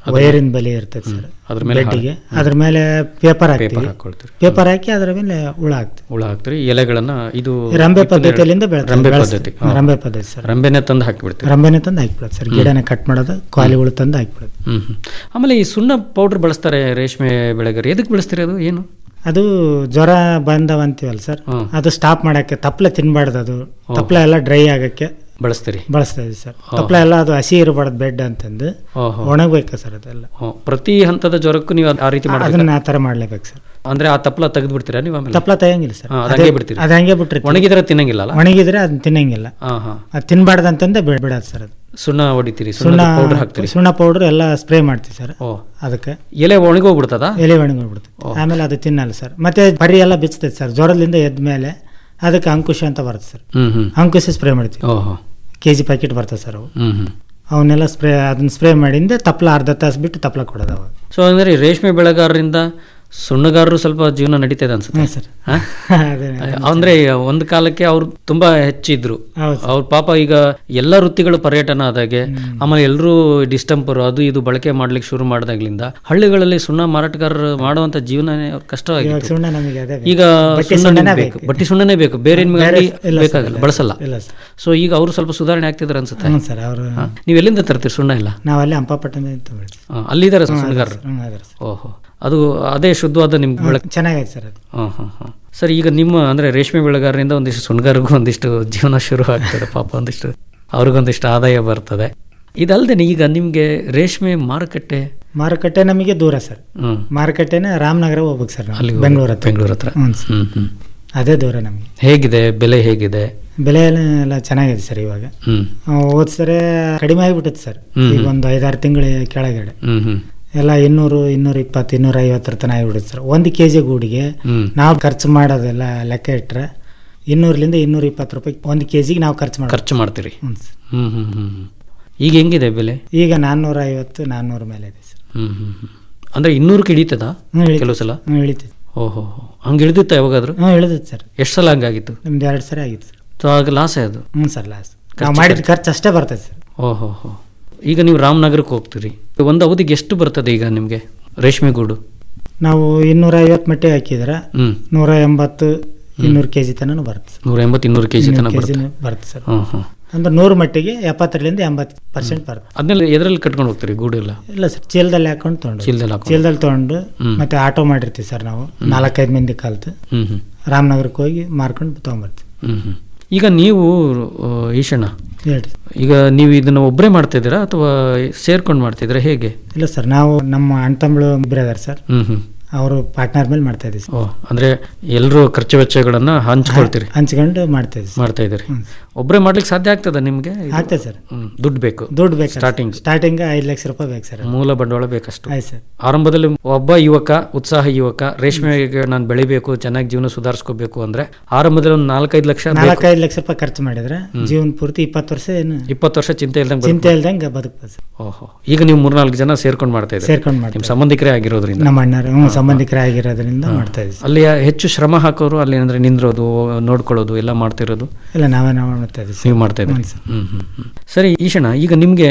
[SPEAKER 22] ಅದ್ರ
[SPEAKER 23] ವೈರಿನ ಬಲಿ ಇರ್ತದೆ ಸರ್
[SPEAKER 22] ಅದ್ರ ಮೇಲೆ
[SPEAKER 23] ಬೆಡ್ಡಿಗೆ
[SPEAKER 22] ಹಾಕಿ-
[SPEAKER 23] ಅದ್ರ ಮೇಲೆ ಪೇಪರ್
[SPEAKER 22] ಪೇಪರ್
[SPEAKER 23] ಹಾಕ್ತೀವಿ
[SPEAKER 22] ಹಾಕೊಳ್ತೀರಿ
[SPEAKER 23] ಪೇಪರ್ ಹಾಕಿ ಅದ್ರ ಮೇಲೆ ಹುಳ ಹಾಕ್ತೀವಿ
[SPEAKER 22] ಹುಳ ಹಾಕ್ತೀರಿ ಎಲೆಗಳನ್ನ ಇದು
[SPEAKER 23] ರಂಬೆ
[SPEAKER 22] ಇಪ್ಪತ್ತೆರಡು-
[SPEAKER 23] ಪದ್ಧತಿಯಲ್ಲಿಂದ ಬೆಳ್ತಾರೆ,
[SPEAKER 22] ರಂಬೆ
[SPEAKER 23] ಬೆಳೆಸ್ತಾರೆ.
[SPEAKER 22] ಪದ್ಧತಿ
[SPEAKER 23] ಹಾ,
[SPEAKER 22] ಹಾ.
[SPEAKER 23] ರಂಬೆ ಪದ್ಧತಿ ಸರ್.
[SPEAKER 22] ರಂಬೆನೆ ತಂದು ಹಾಕಿಬಿಡ್ತೀರಿ
[SPEAKER 23] ರಂಬೆನೆ ತಂದು ಹಾಕ್ಬಿಡೋದು ಸರ್
[SPEAKER 22] ಹ್ಮ್.
[SPEAKER 23] ಗಿಡನ ಕಟ್ ಮಾಡೋದು ಕ್ವಾಲಿಗಳು ತಂದು ಹಾಕ್ಬಿಡೋದು
[SPEAKER 22] ಹ್ಮ್ ಹ್ಮ್. ಆಮೇಲೆ ಈ ಸುಣ್ಣ ಪೌಡರ್ ಬಳಸ್ತಾರೆ ರೇಷ್ಮೆ ಬೆಳೆಗಾರ ಎದಕ್ಕೆ ಬಳಸ್ತೀರಿ ಅದು ಏನು
[SPEAKER 23] ಅದು ಜ್ವರ ಬಂದವ ಅಂತೀವಲ್ಲ ಸರ್ ಅದು ಸ್ಟಾಪ್ ಮಾಡಕ್ಕೆ ತಪ್ಪಲೆ ತಿನ್ಬಾರ್ದು ಅದು ತಪ್ಪಲೆ ಎಲ್ಲ ಡ್ರೈ ಆಗಕ್ಕೆ
[SPEAKER 22] ಬಳಸ್ತೀರಿ
[SPEAKER 23] ಬಳಸ್ತಾ ಇದೀವಿ ಸರ್
[SPEAKER 22] ಹಾ.
[SPEAKER 23] ತಪ್ಪಲೆ ಎಲ್ಲ ಅದು ಹಸಿ ಇರಬಾರ್ದು ಬೆಡ್ ಅಂತಂದು
[SPEAKER 22] ಓಹೋ.
[SPEAKER 23] ಒಣಗಬೇಕು ಸರ್ ಅದೆಲ್ಲ
[SPEAKER 22] ಹ್ಮ್. ಪ್ರತಿ ಹಂತದ ಜ್ವರಕ್ಕೂ ನೀವು ಆ ರೀತಿ
[SPEAKER 23] ಅದನ್ನ
[SPEAKER 22] ಮಾಡ್ತೀರಾ
[SPEAKER 23] ಆ ಥರ ಮಾಡ್ಲೇಬೇಕು ಸರ್
[SPEAKER 22] ಅಂದ್ರೆ ಆ ತಪ್ಪಲ ತೆಗೆದು ಬಿಡ್ತೀರಾ ನೀವು ಆಮೇಲೆ
[SPEAKER 23] ತಪ್ಪಲ ತೆಗಿಯಂಗಿಲ್ಲ ಸರ್
[SPEAKER 22] ಹಾ, ಅದು
[SPEAKER 23] ಅದೇ-
[SPEAKER 22] ಹಂಗೆ ಬಿಡ್ತೀರಿ
[SPEAKER 23] ಅದು ಹಂಗೆ ಬಿಟ್ಟಿರ್ತೀವಿ.
[SPEAKER 22] ಒಣಗಿದ್ರೆ ತಿನ್ನಂಗಿಲ್ಲ ಅಲ್ಲ
[SPEAKER 23] ಒಣಗಿದ್ರೆ ಅದನ್ನ ತಿನ್ನಂಗಿಲ್ಲ
[SPEAKER 22] ಹಾ ಹಾ
[SPEAKER 23] ಅದು ತಿನ್ಬಾರ್ದು ಅಂತಂದೆ ಬಿಡ್ ಬಿಡೋದು ಸರ್ ಅದು
[SPEAKER 22] ಸುಣ್ಣ ಹೊಡಿತೀರಿ
[SPEAKER 23] ಸುಣ್ಣ
[SPEAKER 22] ಸುಣ್ಣ ಪೌಡರ್ ಹಾಕ್ತೀರಿ
[SPEAKER 23] ಸುಣ್ಣ ಪೌಡರ್ ಎಲ್ಲ ಸ್ಪ್ರೇ ಮಾಡ್ತೀವಿ ಸರ್
[SPEAKER 22] ಓ
[SPEAKER 23] ಅದಕ್ಕೆ
[SPEAKER 22] ಎಲೆ ಒಣಗೋಗ್ಬಿಡ್ತದ
[SPEAKER 23] ಎಲೆ ಒಣಗೋಗ್ಬಿಡುತ್ತೆ ಆಮೇಲೆ ಅದು ತಿನ್ನಲ್ಲ ಸರ್ ಮತ್ತೆ ಪರಿ ಎಲ್ಲ ಬಿಚ್ಚತೈತೆ ಸರ್ ಜ್ವರದಿಂದ ಎದ್ದ ಮೇಲೆ ಅದಕ್ಕೆ ಅಂಕುಶ ಅಂತ ಬರುತ್ತೆ ಸರ್
[SPEAKER 22] ಹ್ಮ್ ಹ್ಮ್
[SPEAKER 23] ಅಂಕುಶ ಸ್ಪ್ರೇ ಮಾಡ್ತೀವಿ
[SPEAKER 22] ಓಹೋ
[SPEAKER 23] ಕೆ ಜಿ ಪ್ಯಾಕೆಟ್ ಬರ್ತದೆ ಸರ್ ಅವು
[SPEAKER 22] ಹ್ಮ್ ಹ್ಮ್
[SPEAKER 23] ಅವನ್ನೆಲ್ಲ ಸ್ಪ್ರೇ ಅದನ್ನ ಸ್ಪ್ರೇ ಮಾಡಿಂದೆ ತಪ್ಪಲ ಅರ್ಧ ತಾಸು ಬಿಟ್ಟು ತಪ್ಪಲ ಕೊಡೋದು ಅವಾಗ
[SPEAKER 22] ಸೊ ಅಂದ್ರೆ ಈ ರೇಷ್ಮೆ ಬೆಳೆಗಾರರಿಂದ ಸುಣ್ಣಗಾರರು ಸ್ವಲ್ಪ ಜೀವನ ನಡೀತದೆ ಅನ್ಸುತ್ತೆ
[SPEAKER 23] ಹ್ಮ್ ಸರ್.
[SPEAKER 22] ಹಾ?
[SPEAKER 23] ಅದೇ
[SPEAKER 22] ಅಂದ್ರೆ ಒಂದು ಕಾಲಕ್ಕೆ ಅವ್ರು ತುಂಬಾ ಹೆಚ್ಚಿದ್ರು
[SPEAKER 23] ಹೌದು
[SPEAKER 22] ಅವ್ರ ಪಾಪ ಈಗ ಎಲ್ಲ ವೃತ್ತಿಗಳು ಪರ್ಯಟನ ಆದಾಗೆ ಆಮೇಲೆ ಎಲ್ಲರೂ ಡಿಸ್ಟಂಪರ್ ಅದು ಇದು ಬಳಕೆ ಮಾಡ್ಲಿಕ್ಕೆ ಶುರು ಮಾಡಿದಾಗ್ಲಿಂದ ಹಳ್ಳಿಗಳಲ್ಲಿ ಸುಣ್ಣ ಮಾರಾಟಗಾರರು ಮಾಡುವಂತ ಜೀವನನೇ ಅವ್ರ
[SPEAKER 23] ಇವಾಗ
[SPEAKER 22] ಕಷ್ಟವಾಗಿತ್ತು
[SPEAKER 23] ಸುಣ್ಣ ನಮಗೆ ಅದೇ ಬೇಕು.
[SPEAKER 22] ಈಗ
[SPEAKER 23] ಬಟ್ಟೆ
[SPEAKER 22] ಸುಣ್ಣ
[SPEAKER 23] ಸುಣ್ಣನೇ
[SPEAKER 22] ನಿಮ್ಗೆ ಬೇಕು ಬಟ್ಟಿ ಸುಣ್ಣನೇ ಬೇಕು ಬೇರೆ ನಿಮ್ಗೆ
[SPEAKER 23] ಬೇರೆ
[SPEAKER 22] ಅಂಗಡಿ
[SPEAKER 23] ಇಲ್ಲ ಸರ್,
[SPEAKER 22] ಬೇಕಾಗಲ್ಲ
[SPEAKER 23] ಇಲ್ಲ.
[SPEAKER 22] ಬಳಸಲ್ಲ
[SPEAKER 23] ಇಲ್ಲ ಸರ್.
[SPEAKER 22] ಸೊ ಈಗ ಅವರು ಸ್ವಲ್ಪ ಸುಧಾರಣೆ ಆಗ್ತಿದಾರೆ ಅನ್ಸುತ್ತೆ
[SPEAKER 23] ಹ್ಞೂ ಸರ್ ಅವರು
[SPEAKER 22] ಹಾ? ನೀವು ಎಲ್ಲಿಂದ ತರ್ತೀರಿ ಸುಣ್ಣ ಇಲ್ಲ
[SPEAKER 23] ನಾವು ಅಲ್ಲಿ ಹಂಪಾಪಟ್ಟಣ ತಗೊಳ್ತೀವಿ
[SPEAKER 22] ಹಾ, ಅಲ್ಲಿದ್ದಾರೆ
[SPEAKER 23] ಹ್ಮ್,
[SPEAKER 22] ಸುಣ್ಣಗಾರರು
[SPEAKER 23] ಹ್ಮ್, ಅದಾರೆ ಸರ್.
[SPEAKER 22] ಓಹೋ ಅದು ಅದೇ ಶುದ್ಧವಾದ ನಿಮ್ಗೆ
[SPEAKER 23] ಹ್ಮ್,
[SPEAKER 22] ಬೆಳಕು
[SPEAKER 23] ಚೆನ್ನಾಗೈತೆ ಸರ್ ಅದು
[SPEAKER 22] ಹಾಂ ಹಾಂ ಹಾಂ ಸರ್ ಈಗ ನಿಮ್ಮ ಅಂದರೆ ರೇಷ್ಮೆ ಬೆಳೆಗಾರರಿಂದ ಒಂದಿಷ್ಟು ಸುಣ್ಗಾರಿಗೂ ಒಂದಿಷ್ಟು ಜೀವನ ಶುರು ಆಗ್ತದೆ ಪಾಪ ಒಂದಿಷ್ಟು ಅವ್ರಿಗೊಂದಿಷ್ಟು ಆದಾಯ ಬರ್ತದೆ ಇದಲ್ಲದೆ ಈಗ ನಿಮಗೆ ರೇಷ್ಮೆ ಮಾರುಕಟ್ಟೆ
[SPEAKER 23] ಮಾರುಕಟ್ಟೆ ನಮಗೆ ದೂರ ಸರ್
[SPEAKER 22] ಹ್ಮ್.
[SPEAKER 23] ಮಾರುಕಟ್ಟೆನ ರಾಮನಗರ ಹೋಗ್ಬೇಕು ಸರ್ ನಾವು.
[SPEAKER 22] ಅಲ್ಲಿ
[SPEAKER 23] ಬೆಂಗಳೂರು ಹತ್ರ
[SPEAKER 22] ಬೆಂಗಳೂರು ಹತ್ರ
[SPEAKER 23] ಹ್ಞೂ ಸರ್.
[SPEAKER 22] ಹ್ಮ್ ಹ್ಮ್
[SPEAKER 23] ಅದೇ ದೂರ ನಮಗೆ
[SPEAKER 22] ಹೇಗಿದೆ ಬೆಲೆ ಹೇಗಿದೆ
[SPEAKER 23] ಬೆಲೆ ಎಲ್ಲ ಎಲ್ಲ ಚೆನ್ನಾಗಿದೆ ಸರ್ ಇವಾಗ
[SPEAKER 22] ಹ್ಮ್
[SPEAKER 23] ಹೋದ್ ಸರಿ ಕಡಿಮೆ ಆಗಿಬಿಟ್ಟೈತೆ ಸರ್
[SPEAKER 22] ಹ್ಮ್,
[SPEAKER 23] ಈಗ
[SPEAKER 22] ಹ್ಮ್.
[SPEAKER 23] ಒಂದು ಐದಾರು ತಿಂಗಳ ಕೆಳಗಡೆ
[SPEAKER 22] ಹ್ಮ್ ಹ್ಮ್
[SPEAKER 23] ಎಲ್ಲ ಇನ್ನೂರು ಇನ್ನೂರ ಇಪ್ಪತ್ತು ಇನ್ನೂರ ಐವತ್ತರ ತನಕ ಆಗಿಬಿಡುತ್ತೆ ಸರ್ ಒಂದು ಕೆ ಜಿ ಗೂಡಿಗೆ
[SPEAKER 22] ಹ್ಮ್.
[SPEAKER 23] ನಾವು ಖರ್ಚು ಮಾಡೋದೆಲ್ಲ ಲೆಕ್ಕ ಇಟ್ಟರೆ ಇನ್ನೂರಲಿಂದ ಇನ್ನೂರ ಇಪ್ಪತ್ತು ರೂಪಾಯಿ ಒಂದು ಕೆ ಜಿಗೆ ನಾವು ಖರ್ಚು ಮಾಡ್ತೀವಿ
[SPEAKER 22] ಖರ್ಚು ಮಾಡ್ತೀರಿ
[SPEAKER 23] ಹ್ಞೂ ಸರ್.
[SPEAKER 22] ಹ್ಮ್ ಹ್ಮ್ ಹ್ಮ್ ಹ್ಮ್. ಈಗ ಹೆಂಗಿದೆ ಬೆಲೆ
[SPEAKER 23] ಈಗ ನಾನ್ನೂರ ಐವತ್ತು ನಾನ್ನೂರ ಮೇಲೆ ಇದೆ ಸರ್
[SPEAKER 22] ಹ್ಮ್ ಹ್ಮ್ ಹ್ಮ್. ಅಂದ್ರೆ ಇನ್ನೂರಕ್ಕೆ ಇಳೀತದ
[SPEAKER 23] ಹ್ಞೂ ಇಳಿತೈತೆ.
[SPEAKER 22] ಕೆಲವು ಸಲ
[SPEAKER 23] ಹ್ಞೂ ಇಳಿತೈತೆ
[SPEAKER 22] ಓಹೋ ಹಂಗೆ ಇಳಿದಿತ್ತ ಯಾವಾಗಾದ್ರೂ
[SPEAKER 23] ಹ್ಞೂ ಇಳಿದೈತೆ ಸರ್
[SPEAKER 22] ಎಷ್ಟು ಸಲ ಹಂಗಾಗಿತ್ತು
[SPEAKER 23] ನಿಮ್ದು ಎರಡು ಸರಿ ಆಗಿತ್ತು ಸರ್
[SPEAKER 22] ಸೊ ಆಗ ಲಾಸೇ ಅದು
[SPEAKER 23] ಹ್ಞೂ ಸರ್ ಲಾಸ್ ನಾವು
[SPEAKER 22] ಖರ್ಚು
[SPEAKER 23] ಮಾಡಿದ ಖರ್ಚು ಅಷ್ಟೇ ಬರ್ತೈತೆ ಸರ್
[SPEAKER 22] ಓಹೋ ಹೋ ಈಗ ನೀವು ರಾಮನಗರಕ್ಕೆ ಹೋಗ್ತೀರಿ ಒಂದು ಅವಧಿಗೆ ಎಷ್ಟು ಬರ್ತದೆ ಈಗ ನಿಮಗೆ ರೇಷ್ಮೆ ಗೂಡು
[SPEAKER 23] ನಾವು ಇನ್ನೂರ ಐವತ್ತು ಮಟ್ಟಿಗೆ ಹಾಕಿದ್ರೆ
[SPEAKER 22] ಹ್ಮ್
[SPEAKER 23] ನೂರ ಎಂಬತ್ತು ಇನ್ನೂರು ಕೆ ಜಿ ತನಕ ಬರುತ್ತೆ ಸರ್.
[SPEAKER 22] ನೂರ ಎಂಬತ್ತು ಇನ್ನೂರು ಕೆ ಜಿ
[SPEAKER 23] ಇನ್ನೂರು
[SPEAKER 22] ತನಕ
[SPEAKER 23] kg
[SPEAKER 22] ಬರುತ್ತೆ
[SPEAKER 23] ನ ಬರುತ್ತೆ ಸರ್
[SPEAKER 22] ಹ್ಮ್ ಹ್ಮ್
[SPEAKER 23] ಅಂದ್ರೆ ನೂರು ಮಟ್ಟಿಗೆ ಎಪ್ಪತ್ತರಿಂದ ಎಂಬತ್ತು ಪರ್ಸೆಂಟ್ ಬರುತ್ತೆ
[SPEAKER 22] ಅದನ್ನೆಲ್ಲ ಎದರಲ್ಲಿ ಕಟ್ಕೊಂಡು ಹೋಗ್ತೀರಿ ಗೂಡು ಎಲ್ಲ
[SPEAKER 23] ಇಲ್ಲ ಸರ್ ಚೀಲದಲ್ಲಿ ಹಾಕೊಂಡು ತೊಗೊಂಡು
[SPEAKER 22] ಚೀಲದಲ್ಲಿ ಹಾಕೊಂಡು.
[SPEAKER 23] ಚೀಲದಲ್ಲಿ ತೊಗೊಂಡು
[SPEAKER 22] ಹ್ಮ್.
[SPEAKER 23] ಮತ್ತೆ ಆಟೋ ಮಾಡಿರ್ತೀವಿ ಸರ್ ನಾವು ನಾಲ್ಕೈದು ಮಂದಿ ಕಲ್ತು
[SPEAKER 22] ಹ್ಮ್ ಹ್ಮ್
[SPEAKER 23] ರಾಮನಗರಕ್ಕೆ ಹೋಗಿ ಮಾರ್ಕೊಂಡು ತೊಗೊಂಬರ್ತೀವಿ
[SPEAKER 22] ಹ್ಮ್ ಹ್ಮ್ ಈಗ ನೀವು ಆ, ಈಶಣ್ಣ
[SPEAKER 23] ಹೇಳಿ
[SPEAKER 22] ಈಗ ನೀವು ಇದನ್ನ ಒಬ್ಬರೇ ಮಾಡ್ತಿದ್ದೀರಾ ಅಥವಾ ಸೇರ್ಕೊಂಡು ಮಾಡ್ತಿದ್ದೀರಾ ಹೇಗೆ
[SPEAKER 23] ಇಲ್ಲ ಸರ್ ನಾವು ನಮ್ಮ ಅಣ್ಣ ತಮ್ಮಳು ಇಬ್ಬರೇ ಅದಾರೆ ಸರ್
[SPEAKER 22] ಹ್ಮ್ ಹ್ಮ್
[SPEAKER 23] ಅವರು ಪಾರ್ಟ್ನರ್ ಮೇಲೆ ಮಾಡ್ತಾ ಇದ್ದೀವಿ
[SPEAKER 22] ಓ ಅಂದ್ರೆ ಎಲ್ಲರೂ ಖರ್ಚು ವೆಚ್ಚಗಳನ್ನ ಹಂಚ್ಕೊಳ್ತೀರಿ
[SPEAKER 23] ಹಂಚ್ಕೊಂಡು ಮಾಡ್ತಾ ಇದ್ದೀವಿ
[SPEAKER 22] ಮಾಡ್ತಾ ಇದ್ದೀರಿ ಒಬ್ಬರೇ ಮಾಡ್ಲಿಕ್ಕೆ ಸಾಧ್ಯ ಆಗ್ತದ ನಿಮ್ಗೆ ಇದು?
[SPEAKER 23] ಆಗ್ತದೆ ಸರ್
[SPEAKER 22] ಹ್ಮ್, ದುಡ್ಡು ಬೇಕು
[SPEAKER 23] ದುಡ್ಡು ಬೇಕು
[SPEAKER 22] ಸ್ಟಾರ್ಟಿಂಗ್
[SPEAKER 23] ಸ್ಟಾರ್ಟಿಂಗ್ ಐದು ಲಕ್ಷ ರೂಪಾಯಿ ಬೇಕು ಸರ್
[SPEAKER 22] ಮೂಲ ಬಂಡವಾಳ ಬೇಕಷ್ಟು
[SPEAKER 23] ಆಯ್ತು ಸರ್
[SPEAKER 22] ಆರಂಭದಲ್ಲಿ ಒಬ್ಬ ಯುವಕ ಉತ್ಸಾಹ ಯುವಕ ರೇಷ್ಮೆಗೆ ನಾನು ಬೆಳಿಬೇಕು ಚೆನ್ನಾಗಿ ಜೀವನ ಸುಧಾರಿಸ್ಕೋಬೇಕು ಅಂದ್ರೆ ಆರಂಭದಲ್ಲಿ ಒಂದು ನಾಲ್ಕೈದು ಲಕ್ಷ ಬೇಕು.
[SPEAKER 23] ನಾಲ್ಕೈದು ಲಕ್ಷ ರೂಪಾಯಿ ಖರ್ಚು ಮಾಡಿದ್ರೆ ಜೀವನ ಪೂರ್ತಿ ಇಪ್ಪತ್ತು ವರ್ಷ ಏನು
[SPEAKER 22] ಇಪ್ಪತ್ತು ವರ್ಷ ಚಿಂತೆ ಇಲ್ದಂಗೆ
[SPEAKER 23] ಚಿಂತೆ ಇಲ್ದಂಗೆ ಬದುಕ್ಬೋದು ಸರ್
[SPEAKER 22] ಓಹೋ ಈಗ ನೀವು ಮೂರ್ನಾಲ್ಕು ಜನ ಸೇರ್ಕೊಂಡು ಮಾಡ್ತಾ ಇದ್ದೀರಿ
[SPEAKER 23] ಸೇರ್ಕೊಂಡು ಮಾಡ್ತಾ
[SPEAKER 22] ನಿಮ್ಮ ಸಂಬಂಧಿಕರೇ ಆಗಿರೋದ್ರಿಂದ
[SPEAKER 23] ನಮ್ಮ ಅಣ್ಣರು ಹ್ಞೂ ಸಂಬಂಧಿಕರೇ ಆಗಿರೋದ್ರಿಂದ ಮಾಡ್ತಾ ಇದ್ದೀವಿ ಸರ್.
[SPEAKER 22] ಅಲ್ಲಿ ಹೆಚ್ಚು ಶ್ರಮ ಹಾಕೋರು ಅಲ್ಲಿ ಅಂದ್ರೆ ನಿಂದ್ರೋದು ನೋಡ್ಕೊಳ್ಳೋದು ಎಲ್ಲ ಮಾಡ್ತಿರೋದು
[SPEAKER 23] ಇಲ್ಲ ನಾವೇ ನಾವು ಮಾಡ್ತಾ ಇದ್ದೀವಿ ಸರ್.
[SPEAKER 22] ನೀವು ಮಾಡ್ತಾ ಇದ್ದೀರಿ
[SPEAKER 23] ಹ್ಞೂ ಸರ್.
[SPEAKER 22] ಹ್ಮ್ ಹ್ಮ್ ಹ್ಮ್. ಸರಿ ಈಶಣ್ಣ ಈಗ ನಿಮಗೆ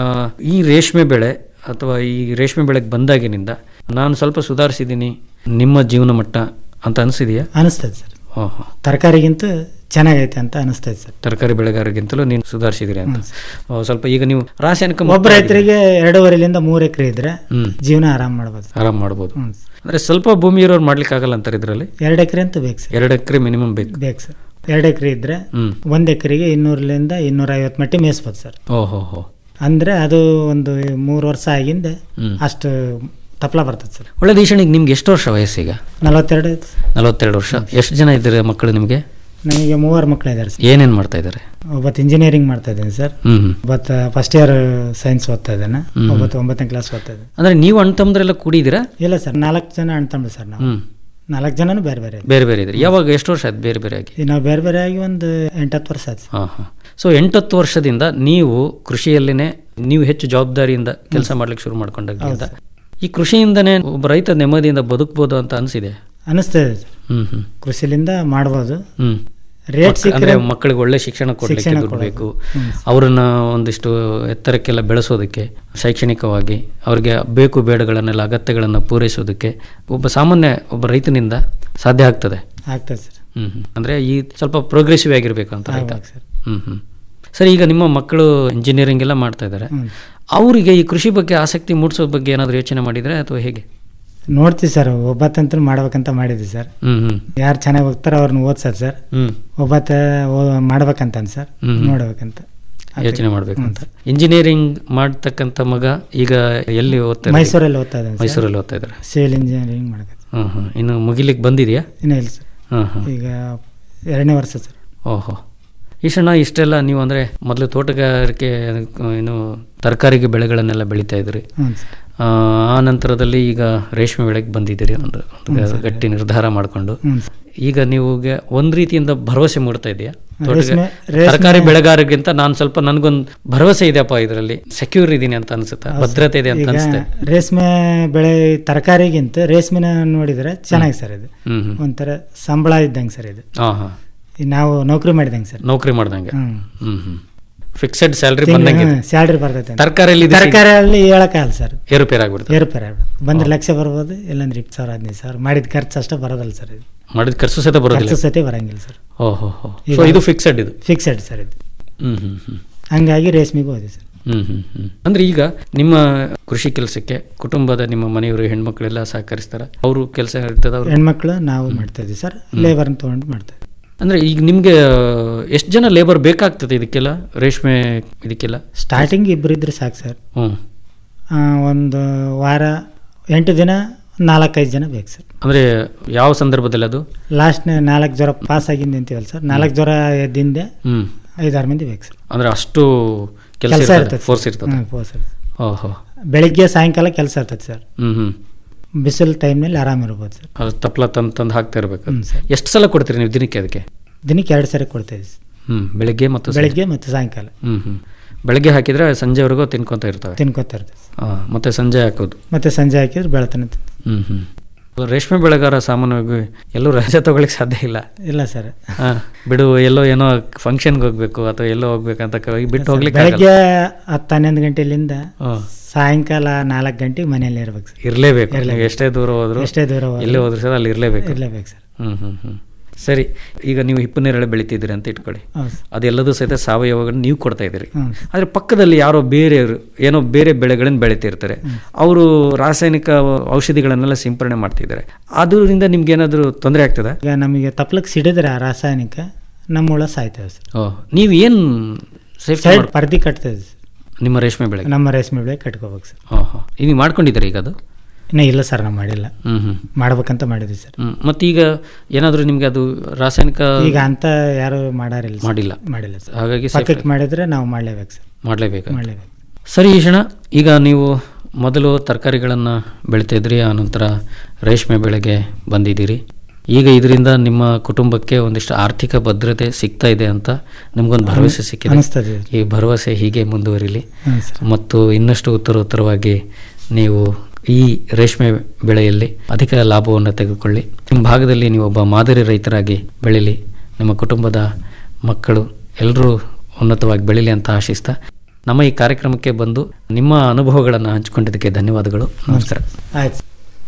[SPEAKER 22] ಈ ರೇಷ್ಮೆ ಬೆಳೆ ಅಥವಾ ಈ ರೇಷ್ಮೆ ಬೆಳೆಗೆ ಬಂದಾಗಿನಿಂದ ನಾನು ಸ್ವಲ್ಪ ಸುಧಾರಿಸಿದ್ದೀನಿ ನಿಮ್ಮ ಜೀವನ ಮಟ್ಟ ಅಂತ ಅನಿಸಿದೆಯಾ
[SPEAKER 23] ಅನಿಸ್ತದೆ ಸರ್
[SPEAKER 22] ಹಾಂ ಹಾಂ
[SPEAKER 23] ತರಕಾರಿಗಿಂತ ಚೆನ್ನಾಗೈತೆ ಅಂತ ಅನಿಸ್ತದೆ ಸರ್
[SPEAKER 22] ತರಕಾರಿ ಬೆಳೆಗಾರರಿಗಿಂತಲೂ ನೀನು ಸುಧಾರಿಸಿದಿರಿ ಅಂತ ಓ, ಸ್ವಲ್ಪ ಈಗ ನೀವು ರಾಸಾಯನಿಕ
[SPEAKER 23] ಒಬ್ಬ
[SPEAKER 22] ಮುಕ್ತವಾಗಿ-
[SPEAKER 23] ರೈತರಿಗೆ ಎರಡೂವರೆಲಿಂದ ಮೂರು ಎಕರೆ ಇದ್ರೆ
[SPEAKER 22] ಹ್ಮ್.
[SPEAKER 23] ಜೀವನ ಆರಾಮ್ ಮಾಡ್ಬೋದು ಸರ್.
[SPEAKER 22] ಆರಾಮ್ ಮಾಡ್ಬೋದು
[SPEAKER 23] ಹ್ಮ್.
[SPEAKER 22] ಅಂದ್ರೆ ಸ್ವಲ್ಪ ಭೂಮಿ ಇರೋರು ಮಾಡ್ಲಿಕ್ಕೆ ಆಗಲ್ಲ ಅಂತಾರೆ ಇದರಲ್ಲಿ
[SPEAKER 23] ಎರಡು ಎಕರೆ ಅಂತ ಬೇಕು ಸರ್
[SPEAKER 22] ಎರಡು ಎಕರೆ ಮಿನಿಮಮ್ ಬೇಕು
[SPEAKER 23] ಬೇಕು ಸರ್ ಎರಡು ಎಕರೆ ಇದ್ರೆ
[SPEAKER 22] ಹ್ಮ್
[SPEAKER 23] ಒಂದು ಎಕರೆಗೆ ಇನ್ನೂರಲಿಂದ ಇನ್ನೂರ ಐವತ್ತು ಮಟ್ಟಿ ಮೇಯಿಸ್ಬೋದು ಸರ್
[SPEAKER 22] ಓಹೋ ಹೋ
[SPEAKER 23] ಅಂದ್ರೆ ಅದು ಒಂದು ಮೂರು ವರ್ಷ ಆಗಿಂದ
[SPEAKER 22] ಹ್ಮ್.
[SPEAKER 23] ಅಷ್ಟು ತಪ್ಪಲ ಬರ್ತದೆ ಸರ್
[SPEAKER 22] ಒಳ್ಳೆದು ಈಶಣ್ಣಿಗೆ ನಿಮ್ಗೆ ಎಷ್ಟು ವರ್ಷ ವಯಸ್ಸೀಗ
[SPEAKER 23] ನಲವತ್ತೆರಡು
[SPEAKER 22] ನಲವತ್ತೆರಡು ವರ್ಷ ಎಷ್ಟು ಜನ ಇದ್ದಾರೆ ಮಕ್ಕಳು ನಿಮಗೆ
[SPEAKER 23] ನನಗೆ ಮೂವರು ಮಕ್ಕಳು ಇದ್ದಾರೆ ಸರ್
[SPEAKER 22] ಏನೇನು ಮಾಡ್ತಾ ಇದ್ದಾರೆ
[SPEAKER 23] ಒಬ್ಬತ್ತು ಇಂಜಿನಿಯರಿಂಗ್ ಮಾಡ್ತಾ ಇದ್ದೀನಿ ಸರ್
[SPEAKER 22] ಹ್ಮ್ ಹ್ಮ್.
[SPEAKER 23] ಒಬ್ಬತ್ತು ಫಸ್ಟ್ ಇಯರ್ ಸೈನ್ಸ್ ಓದ್ತಾ ಇದ್ದಾನೆ
[SPEAKER 22] ಹ್ಮ್.
[SPEAKER 23] ಒಬ್ಬತ್ತು ಒಂಬತ್ತನೇ ಕ್ಲಾಸ್ ಓದ್ತಾ ಇದ್ದಾನೆ
[SPEAKER 22] ಅಂದ್ರೆ ನೀವು ಅಣ್ಣ ತಮ್ಮದ್ರೆಲ್ಲ ಕೂಡಿದ್ದೀರಾ
[SPEAKER 23] ಇಲ್ಲ ಸರ್ ನಾಲ್ಕು ಜನ ಅಣ್ಣ ತಮ್ಮ ಸರ್ ನಾವು
[SPEAKER 22] ಹ್ಮ್
[SPEAKER 23] ನಾಲ್ಕು ಜನನು ಬೇರೆ ಬೇರೆ
[SPEAKER 22] ಬೇರೆ ಬೇರೆ ಇದ್ರಿ ಯಾವಾಗ ಎಷ್ಟು ವರ್ಷ ಆಯ್ತು ಬೇರೆ ಬೇರೆ ಆಗಿ
[SPEAKER 23] ಈಗ ನಾವು ಬೇರೆ ಬೇರೆ ಆಗಿ ಒಂದು ಎಂಟತ್ತು ವರ್ಷ ಆಯ್ತು ಸರ್.
[SPEAKER 22] ಹಾಂ ಹಾಂ ಸೊ ಎಂಟತ್ತು ವರ್ಷದಿಂದ ನೀವು ಕೃಷಿಯಲ್ಲಿನೇ ನೀವು ಹೆಚ್ಚು ಜವಾಬ್ದಾರಿಯಿಂದ ಕೆಲಸ ಮಾಡ್ಲಿಕ್ಕೆ ಶುರು ಮಾಡ್ಕೊಂಡಾಗಿಂದ ಈ ಕೃಷಿಯಿಂದನೇ ಒಬ್ಬ ರೈತ ನೆಮ್ಮದಿಯಿಂದ ಬದುಕ್ಬೋದು ಅಂತ ಅನಿಸಿದೆ
[SPEAKER 23] ಅನಿಸ್ತದೆ ಸರ್.
[SPEAKER 22] ಹ್ಮ್ ಹ್ಮ್
[SPEAKER 23] ಕೃಷಿಲಿಂದ ಮಾಡ್ಬೋದು
[SPEAKER 22] ಹ್ಮ್
[SPEAKER 23] ರೇಟ್
[SPEAKER 22] ಮಕ್-
[SPEAKER 23] ಸಿಕ್ಕರೆ
[SPEAKER 22] ಅಂದ್ರೆ ಮಕ್ಕಳಿಗೆ ಒಳ್ಳೆ ಶಿಕ್ಷಣ ಕೊಡಲಿಕ್ಕೆ
[SPEAKER 23] ಶಿಕ್ಷಣ
[SPEAKER 22] ದುಡ್ಡು
[SPEAKER 23] ಕೊಡಬೇಕು.
[SPEAKER 22] ಬೇಕು
[SPEAKER 23] ಹ್ಮ್.
[SPEAKER 22] ಅವರನ್ನ ಒಂದಿಷ್ಟು ಎತ್ತರಕ್ಕೆಲ್ಲ ಬೆಳೆಸೋದಕ್ಕೆ ಶೈಕ್ಷಣಿಕವಾಗಿ ಅವರಿಗೆ ಬೇಕು ಬೇಡಗಳನ್ನೆಲ್ಲ ಅಗತ್ಯಗಳನ್ನು ಪೂರೈಸೋದಕ್ಕೆ ಒಬ್ಬ ಸಾಮಾನ್ಯ ಒಬ್ಬ ರೈತನಿಂದ ಸಾಧ್ಯ ಆಗ್ತದೆ
[SPEAKER 23] ಆಗ್ತದೆ ಸರ್
[SPEAKER 22] ಹ್ಮ್ ಹ್ಮ್. ಅಂದ್ರೆ ಈ ಸ್ವಲ್ಪ ಪ್ರೋಗ್ರೆಸಿವ್ ಆಗಿರ್ಬೇಕು ಅಂತ ರೈತ
[SPEAKER 23] ಆಗ್ಬೇಕು ಸರ್.
[SPEAKER 22] ಹ್ಮ್ ಹ್ಮ್ ಸರಿ ಈಗ ನಿಮ್ಮ ಮಕ್ಕಳು ಇಂಜಿನಿಯರಿಂಗ್ ಎಲ್ಲ ಮಾಡ್ತಾ ಇದ್ದಾರೆ
[SPEAKER 23] ಹ್ಮ್.
[SPEAKER 22] ಅವರಿಗೆ ಈ ಕೃಷಿ ಬಗ್ಗೆ ಆಸಕ್ತಿ ಮೂಡಿಸೋ ಬಗ್ಗೆ ಏನಾದರೂ ಯೋಚನೆ ಮಾಡಿದ್ರೆ ಅಥವಾ ಹೇಗೆ
[SPEAKER 23] ನೋಡ್ತೀವಿ ಸರ್ ಒಬ್ಬತ್ತಂತ್ರ ಮಾಡ್ಬೇಕಂತ ಮಾಡಿದ್ವಿ ಸರ್
[SPEAKER 22] ಹ್ಮ್ ಹ್ಮ್
[SPEAKER 23] ಯಾರು ಚೆನ್ನಾಗಿ ಹೋಗ್ತಾರೋ ಅವ್ರನ್ನ ಓದ್ಸರ್ ಸರ್
[SPEAKER 22] ಹ್ಮ್.
[SPEAKER 23] ಒಬ್ಬತ್ತ ಓ- ಮಾಡ್ಬೇಕಂತ ಸರ್
[SPEAKER 22] ಹ್ಮ್.
[SPEAKER 23] ನೋಡ್ಬೇಕಂತ
[SPEAKER 22] ಯೋಚನೆ ಮಾಡ್ಬೇಕು ಅಂತ ಇಂಜಿನಿಯರಿಂಗ್ ಮಾಡ್ತಕ್ಕಂಥ ಮಗ ಈಗ ಎಲ್ಲಿ ಓದ್ತಾ ಇದ್ದಾರೆ?
[SPEAKER 23] ಮೈಸೂರಲ್ಲಿ ಓದ್ತಾ ಇದ್ದಾನೆ ಸರ್.
[SPEAKER 22] ಮೈಸೂರಲ್ಲಿ ಓದ್ತಾ ಇದ್ದಾರೆ
[SPEAKER 23] ಸಿವಿಲ್ ಇಂಜಿನಿಯರಿಂಗ್ ಮಾಡಕ
[SPEAKER 22] ಹ್ಮ್ ಹ್ಮ್ ಇನ್ನು ಮುಗಿಲಿಕ್ಕೆ ಬಂದಿದೆಯಾ
[SPEAKER 23] ಇನ್ನೂ ಇಲ್ಲ ಸರ್
[SPEAKER 22] ಹ್ಮ್ ಹ್ಮ್
[SPEAKER 23] ಈಗ ಎರಡನೇ ವರ್ಷ ಸರ್
[SPEAKER 22] ಓಹೋ ಈಶಣ್ಣ ಇಷ್ಟೆಲ್ಲ ನೀವು ಅಂದರೆ ಮೊದಲು ತೋಟಗಾರಿಕೆ ಏನು ತರಕಾರಿಗೆ ಬೆಳೆಗಳನ್ನೆಲ್ಲ ಬೆಳೀತಾ ಇದ್ರಿ
[SPEAKER 23] ಹ್ಞೂ ಸರ್
[SPEAKER 22] ಆ, ಆ ನಂತರದಲ್ಲಿ ಈಗ ರೇಷ್ಮೆ ಬೆಳೆಗೆ ಬಂದಿದ್ದೀರಿ ಒಂದು ಒಂದು
[SPEAKER 23] ಹ್ಞೂ ಸರ್.
[SPEAKER 22] ಗಟ್ಟಿ ನಿರ್ಧಾರ ಮಾಡಿಕೊಂಡು
[SPEAKER 23] ಹ್ಞೂ ಸರ್.
[SPEAKER 22] ಈಗ ನೀವುಗೆ ಒಂದು ರೀತಿಯಿಂದ ಭರವಸೆ ಮೂಡ್ತಾ ಇದೆಯಾ
[SPEAKER 23] ರೇಷ್ಮೆ- ರೇಷ್ಮೆ-
[SPEAKER 22] ತರಕಾರಿ ಬೆಳೆಗಾರರಿಗಿಂತ ನಾನು ಸ್ವಲ್ಪ ನನಗೊಂದು ಭರವಸೆ ಇದೆಯಪ್ಪ ಇದರಲ್ಲಿ ಸೆಕ್ಯೂರ್ ಇದೀನಿ ಅಂತ ಅನ್ಸುತ್ತಾ ಭದ್ರತೆ ಇದೆ ಅಂತ
[SPEAKER 23] ಈಗ
[SPEAKER 22] ಅನಿಸುತ್ತೆ
[SPEAKER 23] ರೇಷ್ಮೆ ಬೆಳೆ ತರಕಾರಿಗಿಂತ ರೇಷ್ಮೆನ ನೋಡಿದ್ರೆ ಚೆನ್ನಾಗಿ ಸರ್ ಇದು
[SPEAKER 22] ಹ್ಮ್ ಹ್ಮ್.
[SPEAKER 23] ಒಂಥರ ಸಂಬಳ ಇದ್ದಂಗೆ ಸರ್ ಇದು
[SPEAKER 22] ಹಾಂ ಹಾಂ
[SPEAKER 23] ಈ ನಾವು ನೌಕರಿ ಮಾಡಿದಂಗೆ ಸರ್
[SPEAKER 22] ನೌಕರಿ ಮಾಡ್ದಂಗೆ
[SPEAKER 23] ಹ್ಮ್.
[SPEAKER 22] ಹ್ಮ್ ಹ್ಮ್ ಫಿಕ್ಸೆಡ್ ಸ್ಯಾಲ್ರಿ ಬಂದಂಗೆ ಇದೆ.
[SPEAKER 23] ಸ್ಯಾಲ್ರಿ ಬರ್ತೈತೆ ಅಂತ.
[SPEAKER 22] ತರಕಾರಿಯಲ್ಲಿ ಇದು ಸಿಗ್-
[SPEAKER 23] ತರಕಾರಿಯಲ್ಲಿ ಹೇಳಕ್ಕಾಗಲ್ಲ ಸರ್
[SPEAKER 22] ಏರುಪೇರು ಆಗ್ಬಿಡ್ತದೆ
[SPEAKER 23] ಏರುಪೇರು ಆಗ್ಬಿಡುತ್ತೆ ಬಂದ್ರೆ ಲಕ್ಷ ಬರ್ಬೋದು ಇಲ್ಲಾಂದ್ರೆ ಇಪ್ಪತ್ತು ಸಾವಿರ ಹದಿನೈದು ಸಾವಿರ ಮಾಡಿದ ಖರ್ಚು ಅಷ್ಟೇ ಬರೋದಲ್ಲ ಸರ್ ಇದು
[SPEAKER 22] ಮಾಡಿದ ಖರ್ಚು ಸಹಿತ ಬರೋದಿಲ್ಲ
[SPEAKER 23] ಖರ್ಚು ಸತಿ ಬರಂಗಿಲ್ಲ ಸರ್
[SPEAKER 22] ಓಹೋ ಹೋ ಸೊ ಇದು ಫಿಕ್ಸೆಡ್ ಇದು
[SPEAKER 23] ಫಿಕ್ಸೆಡ್ ಸರ್ ಇದು
[SPEAKER 22] ಹ್ಮ್ ಹ್ಮ್ ಹ್ಮ್
[SPEAKER 23] ಹಂಗಾಗಿ ರೇಷ್ಮೆಗೂ ಹೋದೆ ಸರ್
[SPEAKER 22] ಹ್ಮ್ ಹ್ಮ್ ಹ್ಮ್ ಅಂದ್ರೆ ಈಗ ನಿಮ್ಮ ಕೃಷಿ ಕೆಲಸಕ್ಕೆ ಕುಟುಂಬದ ನಿಮ್ಮ ಮನೆಯವರು ಹೆಣ್ಮಕ್ಳೆಲ್ಲ ಸಹಕರಿಸ್ತಾರ ಅವರು ಕೆಲಸ ಇರ್ತದ ಅವರು
[SPEAKER 23] ಹೆಣ್ಮಕ್ಳು ನಾವು ಮಾಡ್ತಾ ಇದ್ದೀವಿ ಸರ್ ಲೇಬರ್ನ ತೊಗೊಂಡು ಮಾಡ್ತಾ ಇದ್ದೀವಿ
[SPEAKER 22] ಅಂದ್ರೆ ಈಗ ನಿಮ್ಗೆ ಎಷ್ಟು ಜನ ಲೇಬರ್ ಬೇಕಾಗ್ತದೆ ಇದಕ್ಕೆಲ್ಲ ರೇಷ್ಮೆ ಇದಕ್ಕೆಲ್ಲ
[SPEAKER 23] ಸ್ಟಾರ್ಟಿಂಗ್ ಇಬ್ಬರು ಇದ್ರೆ ಸಾಕು ಸರ್
[SPEAKER 22] ಹ್ಮ್
[SPEAKER 23] ಆ, ಒಂದು ವಾರ ಎಂಟು ದಿನ ನಾಲ್ಕೈದು ಜನ ಬೇಕು ಸರ್
[SPEAKER 22] ಅಂದ್ರೆ ಯಾವ ಸಂದರ್ಭದಲ್ಲಿ ಅದು
[SPEAKER 23] ಲಾಸ್ಟ್ ನಾಲ್ಕು ಜ್ವರ ಪಾಸ್ ಆಗಿಂದ ಅಂತೀವಲ್ಲ ಸರ್ ನಾಲ್ಕು ಜ್ವರ ಎದ್ದಿಂದೆ
[SPEAKER 22] ಹ್ಮ್
[SPEAKER 23] ಐದಾರು ಮಂದಿ ಬೇಕು ಸರ್
[SPEAKER 22] ಅಂದ್ರೆ ಅಷ್ಟು ಕೆಲಸ
[SPEAKER 23] ಕೆಲ್ಸ
[SPEAKER 22] ಇರ್ತದೆ
[SPEAKER 23] ಇರ್ತದೆ
[SPEAKER 22] ಫೋರ್ಸ್
[SPEAKER 23] ಸರ್.
[SPEAKER 22] ಇರ್ತದೆ
[SPEAKER 23] ಹ್ಮ್, force ಇರ್ತದೆ.
[SPEAKER 22] ಓಹೋ
[SPEAKER 23] ಬೆಳಿಗ್ಗೆ ಸಾಯಂಕಾಲ ಕೆಲಸ ಇರ್ತದೆ ಸರ್
[SPEAKER 22] ಹ್ಮ್ ಹ್ಮ್
[SPEAKER 23] ಬಿಸಿಲು ಟೈಮ್ನಲ್ಲಿ ಆರಾಮ ಇರ್ಬೋದು ಸರ್
[SPEAKER 22] ಅದು ತಪ್ಪಲ ತಂದು ತಂದು ಹಾಕ್ತಾ ಇರ್ಬೇಕು
[SPEAKER 23] ಹ್ಮ್, ಸರ್.
[SPEAKER 22] ಎಷ್ಟು ಸಲ ಕೊಡ್ತೀರಿ ನೀವು ದಿನಕ್ಕೆ ಅದಕ್ಕೆ
[SPEAKER 23] ದಿನಕ್ಕೆ ಎರಡು ಸರಿ ಕೊಡ್ತಾ ಇದ್ದೀವಿ ಸರ್.
[SPEAKER 22] ಹ್ಮ್ ಬೆಳಿಗ್ಗೆ ಮತ್ತು ಸಂಜೆ?
[SPEAKER 23] ಬೆಳಿಗ್ಗೆ ಮತ್ತು ಸಾಯಂಕಾಲ
[SPEAKER 22] ಹ್ಮ್ ಹ್ಮ್ ಬೆಳಗ್ಗೆ ಹಾಕಿದ್ರೆ ಸಂಜೆವರೆಗೂ ತಿನ್ಕೊಂತ ಇರ್ತವೆ
[SPEAKER 23] ತಿನ್ಕೋತಾ ಇರ್ತದೆ
[SPEAKER 22] ಆ, ಮತ್ತೆ ಸಂಜೆ ಹಾಕೋದು
[SPEAKER 23] ಮತ್ತೆ ಸಂಜೆ ಹಾಕಿದ್ರೆ ಬೆಳತನ
[SPEAKER 22] ಹ್ಮ್ ಹ್ಮ್ ರೇಷ್ಮೆ ಬೆಳೆಗಾರ ಸಾಮಾನ್ಯವಾಗಿ ಎಲ್ಲೂ ರಜೆ ತಗೊಳ್ಳಿಕ್ಕೆ ಸಾಧ್ಯ ಇಲ್ಲ
[SPEAKER 23] ಇಲ್ಲ ಸರ್
[SPEAKER 22] ಹಾ ಬಿಡು ಎಲ್ಲೋ ಏನೋ ಫಂಕ್ಷನ್ಗೆ ಹೋಗ್ಬೇಕು ಅಥವಾ ಎಲ್ಲೋ ಹೋಗ್ಬೇಕಂತ ಕ- ಬಿಟ್ಟು ಹೋಗ್ಲಿಕ್ಕೆ ಆಗಲ್ಲ.
[SPEAKER 23] ಬೆಳಗ್ಗೆ ಹತ್ತು ಹನ್ನೊಂದು ಗಂಟೆಲಿಂದ
[SPEAKER 22] ಹಾ.
[SPEAKER 23] ಸಾಯಂಕಾಲ ನಾಲ್ಕು ಗಂಟೆಗೆ ಮನೆಯಲ್ಲಿ ಇರ್ಬೇಕು ಸರ್
[SPEAKER 22] ಇರ್ಲೇಬೇಕು
[SPEAKER 23] ಇರ್ಲೇಬೇಕು.
[SPEAKER 22] ಎಷ್ಟೇ ದೂರ ಹೋದ್ರು
[SPEAKER 23] ಎಷ್ಟೇ ದೂರ ಹೋದ್ರು.
[SPEAKER 22] ಎಲ್ಲೇ ಹೋದ್ರು ಸರ್ ಅಲ್ಲಿ ಇರ್ಲೇಬೇಕು
[SPEAKER 23] ಇರ್ಲೇಬೇಕು ಸರ್
[SPEAKER 22] ಹ್ಮ್ ಹ್ಮ್ ಹ್ಮ್ ಸರಿ ಈಗ ನೀವು ಹಿಪ್ಪು ನೇರಳೆ ಬೆಳಿತಿದ್ದೀರಿ ಅಂತ ಇಟ್ಕೊಳ್ಳಿ
[SPEAKER 23] ಹೌದು ಸರ್.
[SPEAKER 22] ಅದೆಲ್ಲದೂ ಸಹಿತ ಸಾವಯವಗಳನ್ನ ನೀವು ಕೊಡ್ತಾ ಇದ್ದೀರಿ
[SPEAKER 23] ಹ್ಮ್.
[SPEAKER 22] ಆದರೆ ಪಕ್ಕದಲ್ಲಿ ಯಾರೋ ಬೇರೆಯವರು ಏನೋ ಬೇರೆ ಬೆಳೆಗಳನ್ನು ಬೆಳಿತಿರ್ತಾರೆ ಅವರು ರಾಸಾಯನಿಕ ಔಷಧಿಗಳನ್ನೆಲ್ಲ ಸಿಂಪರಣೆ ಮಾಡ್ತಿದ್ದಾರೆ ಅದರಿಂದ ನಿಮ್ಗೆ ಏನಾದರೂ ತೊಂದರೆ ಆಗ್ತದ
[SPEAKER 23] ಈಗ ನಮಗೆ ತಪ್ಲಕ್ಕೆ ಸಿಡಿದ್ರೆ ಆ ರಾಸಾಯನಿಕ ನಮ್ಮ ಹುಳ ಸಾಯ್ತೇವೆ ಸರ್
[SPEAKER 22] ಓ ನೀವು ಏನು ಸೇಫ್ಟಿ
[SPEAKER 23] ಸೈಡ್ ಪರ್ದಿ ಕಟ್ತೇವೆ ಸರ್
[SPEAKER 22] ನಿಮ್ಮ ರೇಷ್ಮೆ ಬೆಳೆಗೆ
[SPEAKER 23] ನಮ್ಮ ರೇಷ್ಮೆ ಬೆಳೆ ಕಟ್ಕೋಬೇಕು ಸರ್
[SPEAKER 22] ಹಾಂ ಹಾಂ ಈಗ ಮಾಡ್ಕೊಂಡಿದ್ದೀರಿ ಈಗ ಅದು
[SPEAKER 23] ಇನ್ನೂ ಇಲ್ಲ ಸರ್ ನಾವು ಮಾಡಿಲ್ಲ
[SPEAKER 22] ಹ್ಮ್ ಹ್ಮ್
[SPEAKER 23] ಮಾಡ್ಬೇಕಂತ ಮಾಡಿದ್ವಿ ಸರ್
[SPEAKER 22] ಹ್ಮ್ ಮತ್ತೀಗ ಏನಾದರೂ ನಿಮಗೆ ಅದು ರಾಸಾಯನಿಕ
[SPEAKER 23] ಈಗ ಅಂತ ಯಾರು ಮಾಡಾರಿಲ್ಲ ಸರ್.
[SPEAKER 22] ಮಾಡಿಲ್ಲ
[SPEAKER 23] ಮಾಡಿಲ್ಲ ಸರ್
[SPEAKER 22] ಹಾಗಾಗಿ
[SPEAKER 23] ಪಕ್ಕಕ್ಕೆ ಮಾಡಿದ್ರೆ ನಾವು ಮಾಡಲೇಬೇಕು ಸರ್
[SPEAKER 22] ಮಾಡಲೇಬೇಕು
[SPEAKER 23] ಮಾಡಲೇಬೇಕು
[SPEAKER 22] ಸರಿ ಈಶಣ ಈಗ ನೀವು ಮೊದಲು ತರಕಾರಿಗಳನ್ನು ಬೆಳಿತಾ ಇದ್ರಿ ಆನಂತರ ರೇಷ್ಮೆ ಬೆಳೆಗೆ ಬಂದಿದ್ದೀರಿ ಈಗ ಇದರಿಂದ ನಿಮ್ಮ ಕುಟುಂಬಕ್ಕೆ ಒಂದಿಷ್ಟು ಆರ್ಥಿಕ ಭದ್ರತೆ ಸಿಗ್ತಾ ಇದೆ ಅಂತ ನಿಮ್ಗೊಂದು ಭರವಸೆ ಸಿಕ್ಕಿದೆ
[SPEAKER 23] ಅನಿಸ್ತದೆ.
[SPEAKER 22] ಈ ಭರವಸೆ ಹೀಗೆ ಮುಂದುವರಿಲಿ
[SPEAKER 23] ಹ್ಮ್ ಸರ್.
[SPEAKER 22] ಮತ್ತು ಇನ್ನಷ್ಟು ಉತ್ತರೋತ್ತರವಾಗಿ ನೀವು ಈ ರೇಷ್ಮೆ ಬೆಳೆಯಲ್ಲಿ ಅಧಿಕ ಲಾಭವನ್ನು ತೆಗೆದುಕೊಳ್ಳಿ ನಿಮ್ಮ ಭಾಗದಲ್ಲಿ ನೀವು ಒಬ್ಬ ಮಾದರಿ ರೈತರಾಗಿ ಬೆಳೀಲಿ ನಿಮ್ಮ ಕುಟುಂಬದ ಮಕ್ಕಳು ಎಲ್ಲರೂ ಉನ್ನತವಾಗಿ ಬೆಳೀಲಿ ಅಂತ ಆಶಿಸ್ತಾ ನಮ್ಮ ಈ ಕಾರ್ಯಕ್ರಮಕ್ಕೆ ಬಂದು ನಿಮ್ಮ ಅನುಭವಗಳನ್ನು ಹಂಚಿಕೊಂಡಿದ್ದಕ್ಕೆ ಧನ್ಯವಾದಗಳು ನಮಸ್ಕಾರ
[SPEAKER 23] ಆಯ್ತು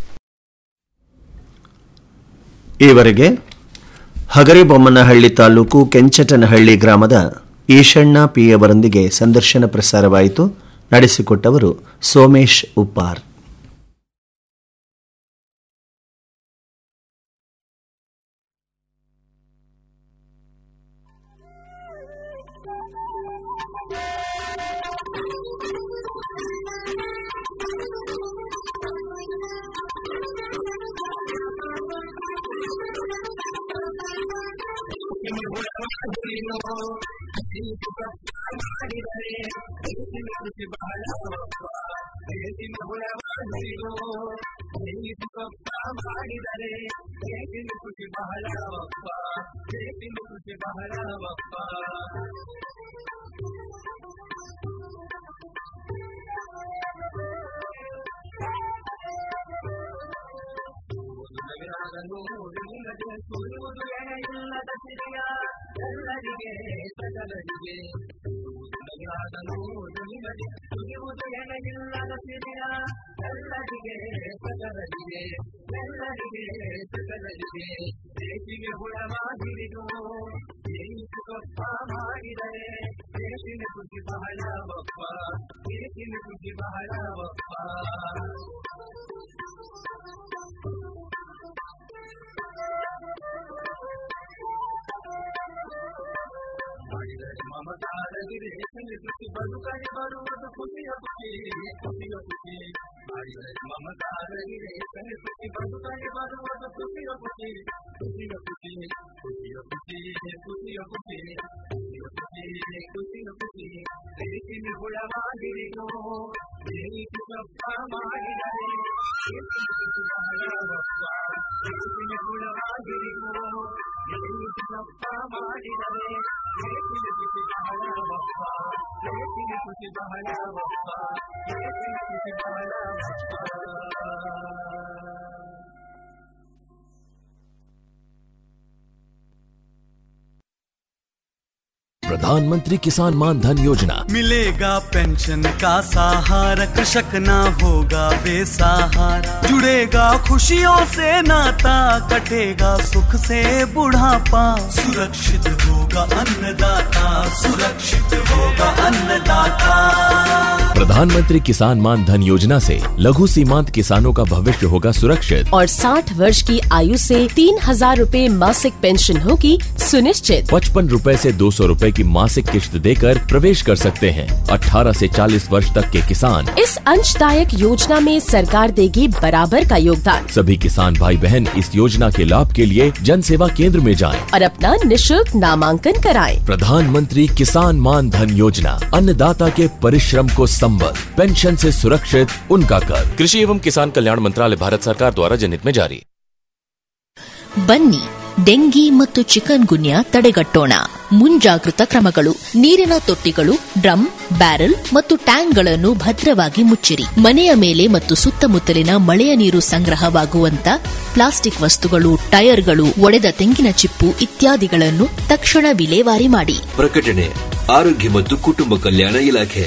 [SPEAKER 1] ಈವರೆಗೆ ಹಗರಿಬೊಮ್ಮನಹಳ್ಳಿ ತಾಲೂಕು ಕೆಂಚಟನಹಳ್ಳಿ ಗ್ರಾಮದ ಈಶಣ್ಣ ಪಿ ಅವರೊಂದಿಗೆ ಸಂದರ್ಶನ ಪ್ರಸಾರವಾಯಿತು ನಡೆಸಿಕೊಟ್ಟವರು ಸೋಮೇಶ್ ಉಪ್ಪಾರ್
[SPEAKER 4] ಎಲ್ಲರಿಗೆ ಸಕಲರಿಗೆ ನಗರಾದನೂರು ನಿಮಗೆ ತುಗಿಯುವುದು ಎಣೆಯಿಲ್ಲದ ಸಿರಿಯ ಎಲ್ಲರಿಗೆ ಸಕಲರಿಗೆ ಎಲ್ಲರಿಗೆ ಸಕಲರಿಗೆ ದೇಶಿಗೆ ಹುಳವಾಗಿರಿದು ದೇಶಿಗೆ ಗೊಪ್ಪ ಮಾಡಿದರೆ ದೇಶಿನ ಖುಷಿ ಬಹಳ ಬಪ್ಪ ದೇಶಿನ ಖುಷಿ ಬಹಳ ಬಪ್ಪ ಮಾಡಿದರೆ ಮಮತಾರಗಿರಿ ಖುಷಿ ಬದುಕಲಿ ಬರುವುದು ಖುಷಿಯ ಖುಷಿ ಖುಷಿಯ ಖುಷಿ ಮಾಡಿದರೆ ಮಮತಾರಗಿರಿ ಖುಷಿ ಬದುಕಲಿ ಬರುವುದು ಖುಷಿಯ ಖುಷಿ ಖುಷಿಯ ಖುಷಿ ಖುಷಿಯ ಖುಷಿ ಖುಷಿಯ ಖುಷಿ ಖುಷಿಯ ಖುಷಿ ಖುಷಿಯ ಖುಷಿ ದೇಶಿನ ಗುಣವಾಗಿರಿದು ದೇಶಿ ತಪ್ಪ ಮಾಡಿದರೆ ದೇಶಿ ಬಹಳ ಬಪ್ಪ ದೇಶಿನ ಗುಣವಾಗಿರಿದು ದೇಶಿ ತಪ್ಪ ಮಾಡಿದರೆ ದೇಶಿನ ಖುಷಿ ಬಹಳ ಬಪ್ಪ ದೇಶಿನ ಖುಷಿ ಬಹಳ ಬಪ್ಪ ದೇಶಿನ ಖುಷಿ ಬಹಳ ಬಪ್ಪ
[SPEAKER 2] प्रधानमंत्री किसान मान धन योजना
[SPEAKER 3] मिलेगा पेंशन का सहारा कृषक ना होगा बेसहारा जुड़ेगा खुशियों से नाता कटेगा सुख से बुढ़ापा सुरक्षित होगा अन्नदाता सुरक्षित होगा अन्नदाता
[SPEAKER 2] प्रधानमंत्री किसान मान धन योजना से लघु सीमांत किसानों का भविष्य होगा सुरक्षित
[SPEAKER 5] और 60 वर्ष की आयु से तीन हजार रूपए मासिक पेंशन होगी सुनिश्चित
[SPEAKER 2] पचपन रूपए ऐसी दो सौ रूपए की मासिक किश्त देकर प्रवेश कर सकते हैं 18 से 40 वर्ष तक के किसान
[SPEAKER 5] इस अंशदायक योजना में सरकार देगी बराबर का योगदान
[SPEAKER 2] सभी किसान भाई बहन इस योजना के लाभ के लिए जन सेवा केंद्र में जाएं।
[SPEAKER 5] और अपना निशुल्क नामांकन कराएं।
[SPEAKER 2] प्रधानमंत्री किसान मान धन योजना अन्नदाता के परिश्रम को संबल पेंशन से सुरक्षित उनका कर कृषि एवं किसान कल्याण मंत्रालय भारत सरकार द्वारा जनहित में जारी
[SPEAKER 24] ಬನ್ನಿ ಡೆಂಗಿ ಮತ್ತು ಚಿಕನ್ ಗುನ್ಯಾ ತಡೆಗಟ್ಟೋಣ ಮುಂಜಾಗೃತ ಕ್ರಮಗಳು ನೀರಿನ ತೊಟ್ಟಿಗಳು ಡ್ರಮ್ ಬ್ಯಾರೆಲ್ ಮತ್ತು ಟ್ಯಾಂಕ್ಗಳನ್ನು ಭದ್ರವಾಗಿ ಮುಚ್ಚಿರಿ ಮನೆಯ ಮೇಲೆ ಮತ್ತು ಸುತ್ತಮುತ್ತಲಿನ ಮಳೆಯ ನೀರು ಸಂಗ್ರಹವಾಗುವಂತ ಪ್ಲಾಸ್ಟಿಕ್ ವಸ್ತುಗಳು ಟೈರ್ಗಳು ಒಡೆದ ತೆಂಗಿನ ಚಿಪ್ಪು ಇತ್ಯಾದಿಗಳನ್ನು ತಕ್ಷಣ ವಿಲೇವಾರಿ ಮಾಡಿ
[SPEAKER 25] ಪ್ರಕಟಣೆ ಆರೋಗ್ಯ ಮತ್ತು ಕುಟುಂಬ ಕಲ್ಯಾಣ ಇಲಾಖೆ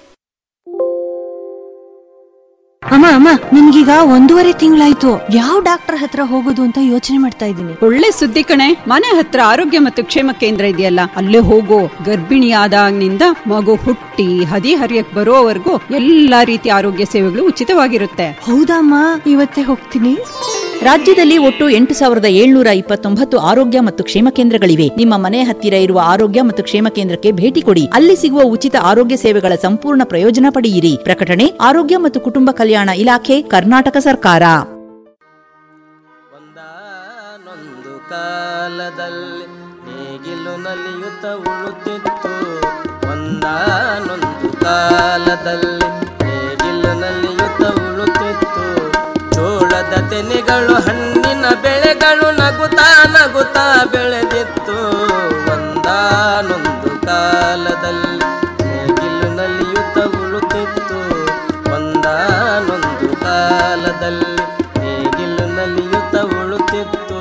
[SPEAKER 26] ಅಮ್ಮ ಅಮ್ಮ ನನ್ಗೀಗ ಒಂದೂವರೆ ತಿಂಗಳಾಯ್ತು ಯಾವ ಡಾಕ್ಟರ್ ಹತ್ರ ಹೋಗೋದು ಅಂತ ಯೋಚನೆ ಮಾಡ್ತಾ ಇದ್ದೀನಿ
[SPEAKER 27] ಒಳ್ಳೆ ಸುದ್ದಿ ಕಣೆ ಮನೆ ಹತ್ರ ಆರೋಗ್ಯ ಮತ್ತು ಕ್ಷೇಮ ಕೇಂದ್ರ ಇದೆಯಲ್ಲ ಅಲ್ಲೇ ಹೋಗೋ ಗರ್ಭಿಣಿಯಾದಾಗಿನಿಂದ ಮಗು ಹುಟ್ಟಿ ಹದಿ ಹರಿಯಕ್ ಬರೋವರೆಗೂ ಎಲ್ಲಾ ರೀತಿಯ ಆರೋಗ್ಯ ಸೇವೆಗಳು ಉಚಿತವಾಗಿರುತ್ತೆ
[SPEAKER 26] ಹೌದಮ್ಮ ಇವತ್ತೇ ಹೋಗ್ತೀನಿ
[SPEAKER 20] ರಾಜ್ಯದಲ್ಲಿ ಒಟ್ಟು ಎಂಟು ಸಾವಿರದ ಏಳ್ನೂರ ಇಪ್ಪತ್ತೊಂಬತ್ತು ಆರೋಗ್ಯ ಮತ್ತು ಕ್ಷೇಮ ಕೇಂದ್ರಗಳಿವೆ ನಿಮ್ಮ ಮನೆ ಹತ್ತಿರ ಇರುವ ಆರೋಗ್ಯ ಮತ್ತು ಕ್ಷೇಮ ಕೇಂದ್ರಕ್ಕೆ ಭೇಟಿ ಕೊಡಿ ಅಲ್ಲಿ ಸಿಗುವ ಉಚಿತ ಆರೋಗ್ಯ ಸೇವೆಗಳ ಸಂಪೂರ್ಣ ಪ್ರಯೋಜನ ಪಡೆಯಿರಿ ಪ್ರಕಟಣೆ ಆರೋಗ್ಯ ಮತ್ತು ಕುಟುಂಬ ಕಲ್ಯಾಣ ಇಲಾಖೆ ಕರ್ನಾಟಕ ಸರ್ಕಾರ
[SPEAKER 28] ಕಾಲದಲ್ಲಿ ನೇಗಿಲು ನಲಿಯುತ್ತ ಉಳುತ್ತಿತ್ತು ಒಂದಾನೊಂದು ಕಾಲದಲ್ಲಿ ನೇಗಿಲು ನಲಿಯುತ್ತ ಉಳುತ್ತಿತ್ತು ಜೋಳದ ತೆನೆಗಳು ಹಣ್ಣಿನ ಬೆಳೆಗಳು ನಗುತ್ತಾ ನಗುತ್ತಾ ಬೆಳೆದಿತ್ತು ಒಂದಾನೊಂದು ಕಾಲದಲ್ಲಿ ನೇಗಿಲು ನಲಿಯುತ್ತ ಉಳುತ್ತಿತ್ತು ಒಂದಾನೊಂದು ಕಾಲದಲ್ಲಿ ನೇಗಿಲು ನಲಿಯುತ್ತ ಉಳುತ್ತಿತ್ತು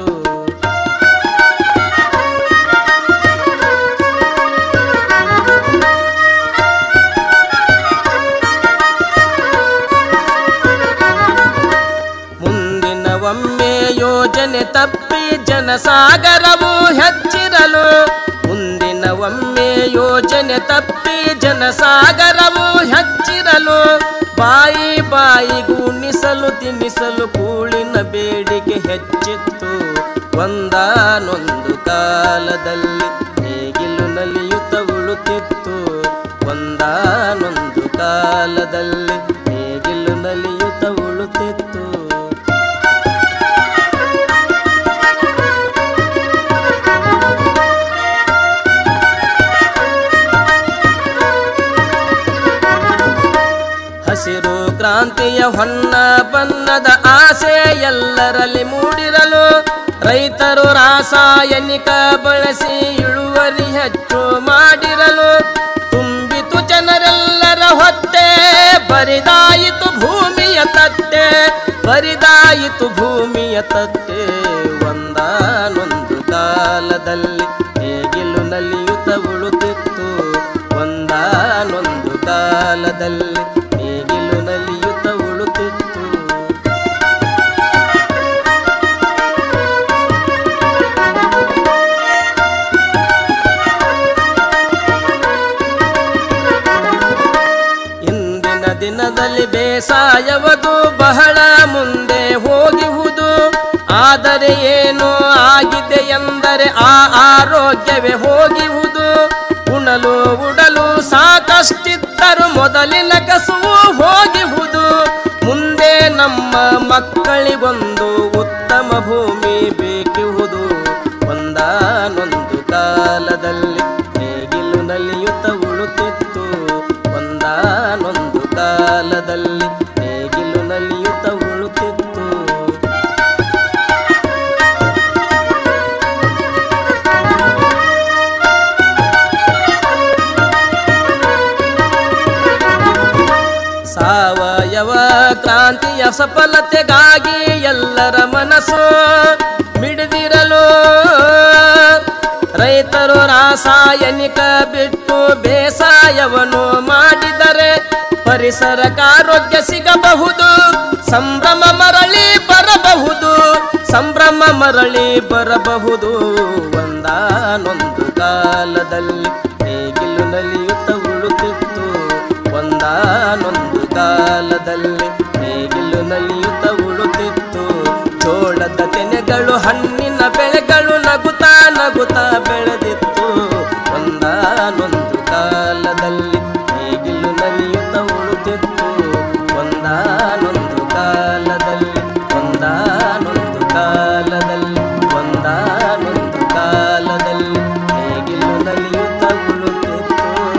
[SPEAKER 28] ಮುಂದಿನ ಒಮ್ಮೆ ಯೋಜನೆ ತಪ್ಪಿ ಜನಸಾಗರವು ಹೆಚ್ಚಿರಲು ಮುಂದಿನ ಒಮ್ಮೆ ಯೋಜನೆ ತಪ್ಪಿ ಜನಸಾಗರವು ಹೆಚ್ಚಿರಲು ಬಾಯಿ ಬಾಯಿ ಗುಣಿಸಲು ತಿನ್ನಿಸಲು ಕೂಳಿನ ಬೇಡಿಕೆ ಹೆಚ್ಚಿತ್ತು ಒಂದಾನೊಂದು ಕಾಲದಲ್ಲಿ ನೇಗಿಲು ನಲಿಯುತ್ತ ಉಳುತ್ತಿತ್ತು ಒಂದಾನೊಂದು ಕಾಲದಲ್ಲಿ ನೇಗಿಲು ನಲಿಯುತ್ತ ಉಳುತ್ತಿತ್ತು ಹಸಿರು ಕ್ರಾಂತಿಯ ಹೊನ್ನ ಬಣ್ಣದ ಆಸೆ ಎಲ್ಲರಲ್ಲಿ ಮೂಡಿರಲು ರೈತರು ರಾಸಾಯನಿಕ ಬಳಸಿ ಇಳುವರಿ ಹೆಚ್ಚು ಮಾಡಿರಲು ತುಂಬಿತು ಜನರೆಲ್ಲರ ಹೊಟ್ಟೆ ಬರಿದಾಯಿತು ಭೂಮಿಯ ತಟ್ಟೆ ಬರಿದಾಯಿತು ಭೂಮಿಯ ತಟ್ಟೆ ಒಂದಾನೊಂದು ಕಾಲದಲ್ಲಿ ನೇಗಿಲು ಕಾಲದಲ್ಲಿ ನೇಗಿಲು ನಲಿಯುತ್ತ ಉಳುತ್ತಿತ್ತು ಇಂದಿನ ದಿನದಲ್ಲಿ ಬೇಸಾಯವದು ಬಹಳ ಮುಂದೆ ಹೋಗಿಹುದು ಆದರೆ ಏನು ಆಗಿದೆ ಎಂದರೆ ಆ ಆರೋಗ್ಯವೇ ಹೋಗಿಹುದು ಉಣಲು ಉಡಲು ಸಾಕಷ್ಟಿದ್ದರು ಮೊದಲಿನ ಕಸುವು ಹೋಗಿಹುದು ಮುಂದೆ ನಮ್ಮ ಮಕ್ಕಳಿಗೊಂದು ಉತ್ತಮ ಭೂಮಿ ಬೇಕಿಹುದು ಒಂದಾನೊಂದು ಕಾಲದಲ್ಲಿ ನೇಗಿಲು ನಲಿಯುತ್ತ ಉಳುತ್ತಿತ್ತು ಒಂದಾನೊಂದು ಕಾಲದಲ್ಲಿ ನೇಗಿಲು ನಲಿಯುತ್ತ ಉಳುತ್ತಿತ್ತು ಸಾವಯವ ಕ್ರಾಂತಿಯ ಸಫಲತೆಗಾಗಿ ಎಲ್ಲರ ಮನಸ್ಸು ಮಿಡಿದಿರಲು ರೈತರು ರಾಸಾಯನಿಕ ಬಿಟ್ಟು ಬೇಸಾಯವನ್ನು ಮಾಡಿದರೆ ಪರಿಸರಕ್ಕೆ ಆರೋಗ್ಯ ಸಿಗಬಹುದು ಸಂಭ್ರಮ ಮರಳಿ ಬರಬಹುದು ಸಂಭ್ರಮ ಮರಳಿ ಬರಬಹುದು ಒಂದಾನೊಂದು ಕಾಲದಲ್ಲಿ ನೇಗಿಲು ನಲಿಯುತ್ತ ಉಳುತ್ತಿತ್ತು ಒಂದಾನೊಂದು ಕಾಲದಲ್ಲಿ ನೇಗಿಲು ನಲಿಯುತ್ತ ಉಳುತ್ತಿತ್ತು ಜೋಳದ ತೆನೆಗಳು ಹಣ್ಣಿನ ಬೆಳೆಗಳು ನಗುತ್ತಾ ನಗುತ್ತಾ ಬೆಳೆದಿತ್ತು ಒಂದಾನೊಂದು ಕಾಲದಲ್ಲಿ ನೇಗಿಲು ನಲಿಯುತ್ತ ಉಳುತ್ತಿತ್ತು ಒಂದಾನೊಂದು ಕಾಲದಲ್ಲಿ ಒಂದಾನೊಂದು ಕಾಲದಲ್ಲಿ ಒಂದಾನೊಂದು ಕಾಲದಲ್ಲಿ ನೇಗಿಲು ನಲಿಯುತ್ತ ಉಳುತ್ತಿತ್ತು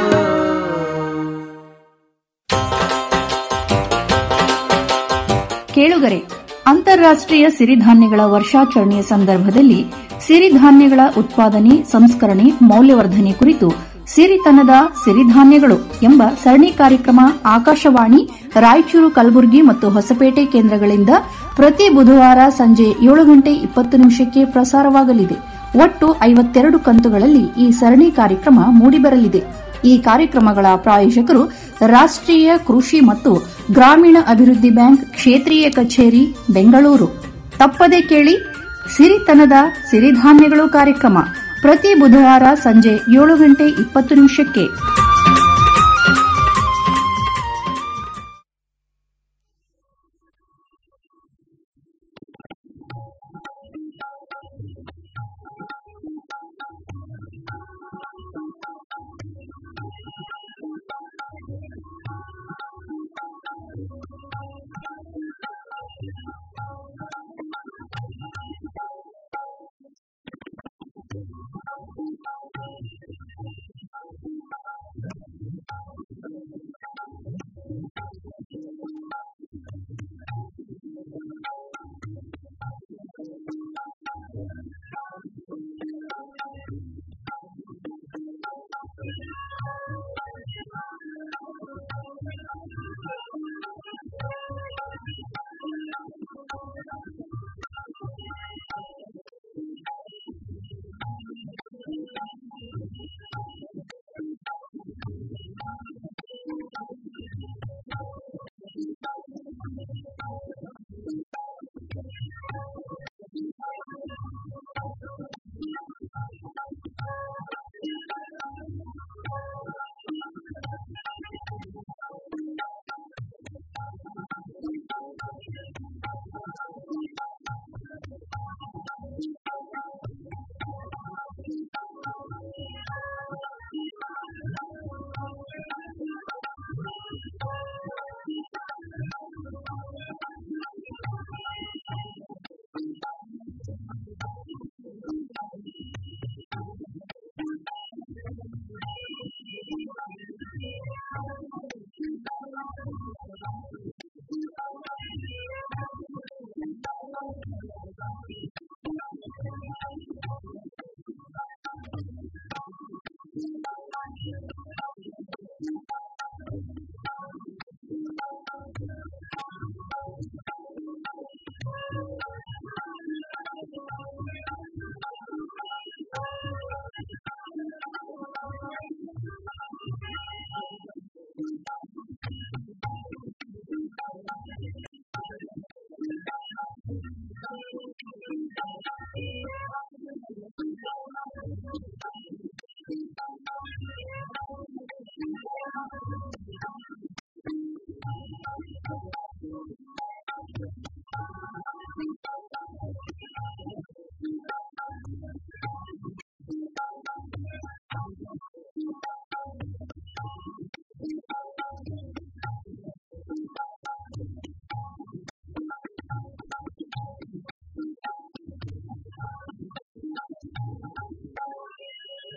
[SPEAKER 21] ಕೇಳುಗರೆ ಅಂತಾರಾಷ್ಟ್ರೀಯ ಸಿರಿಧಾನ್ಯಗಳ ವರ್ಷಾಚರಣೆಯ ಸಂದರ್ಭದಲ್ಲಿ ಸಿರಿಧಾನ್ಯಗಳ ಉತ್ಪಾದನೆ ಸಂಸ್ಕರಣೆ ಮೌಲ್ಯವರ್ಧನೆ ಕುರಿತು ಸಿರಿತನದ ಸಿರಿಧಾನ್ಯಗಳು ಎಂಬ ಸರಣಿ ಕಾರ್ಯಕ್ರಮ ಆಕಾಶವಾಣಿ ರಾಯಚೂರು ಕಲಬುರಗಿ ಮತ್ತು ಹೊಸಪೇಟೆ ಕೇಂದ್ರಗಳಿಂದ ಪ್ರತಿ ಬುಧವಾರ ಸಂಜೆ ಏಳು ಗಂಟೆ ಇಪ್ಪತ್ತು ನಿಮಿಷಕ್ಕೆ ಪ್ರಸಾರವಾಗಲಿದೆ ಒಟ್ಟು ಐವತ್ತೆರಡು ಕಂತುಗಳಲ್ಲಿ ಈ ಸರಣಿ ಕಾರ್ಯಕ್ರಮ ಮೂಡಿಬರಲಿದೆ ಈ ಕಾರ್ಯಕ್ರಮಗಳ ಪ್ರಾಯೋಜಕರು ರಾಷ್ಟ್ರೀಯ ಕೃಷಿ ಮತ್ತು ಗ್ರಾಮೀಣ ಅಭಿವೃದ್ಧಿ ಬ್ಯಾಂಕ್ ಕ್ಷೇತ್ರೀಯ ಕಚೇರಿ ಬೆಂಗಳೂರು ತಪ್ಪದೆ ಕೇಳಿ ಸಿರಿತನದ ಸಿರಿಧಾನ್ಯಗಳು ಕಾರ್ಯಕ್ರಮ ಪ್ರತಿ ಬುಧವಾರ ಸಂಜೆ ಏಳು ಗಂಟೆ ಇಪ್ಪತ್ತು ನಿಮಿಷಕ್ಕೆ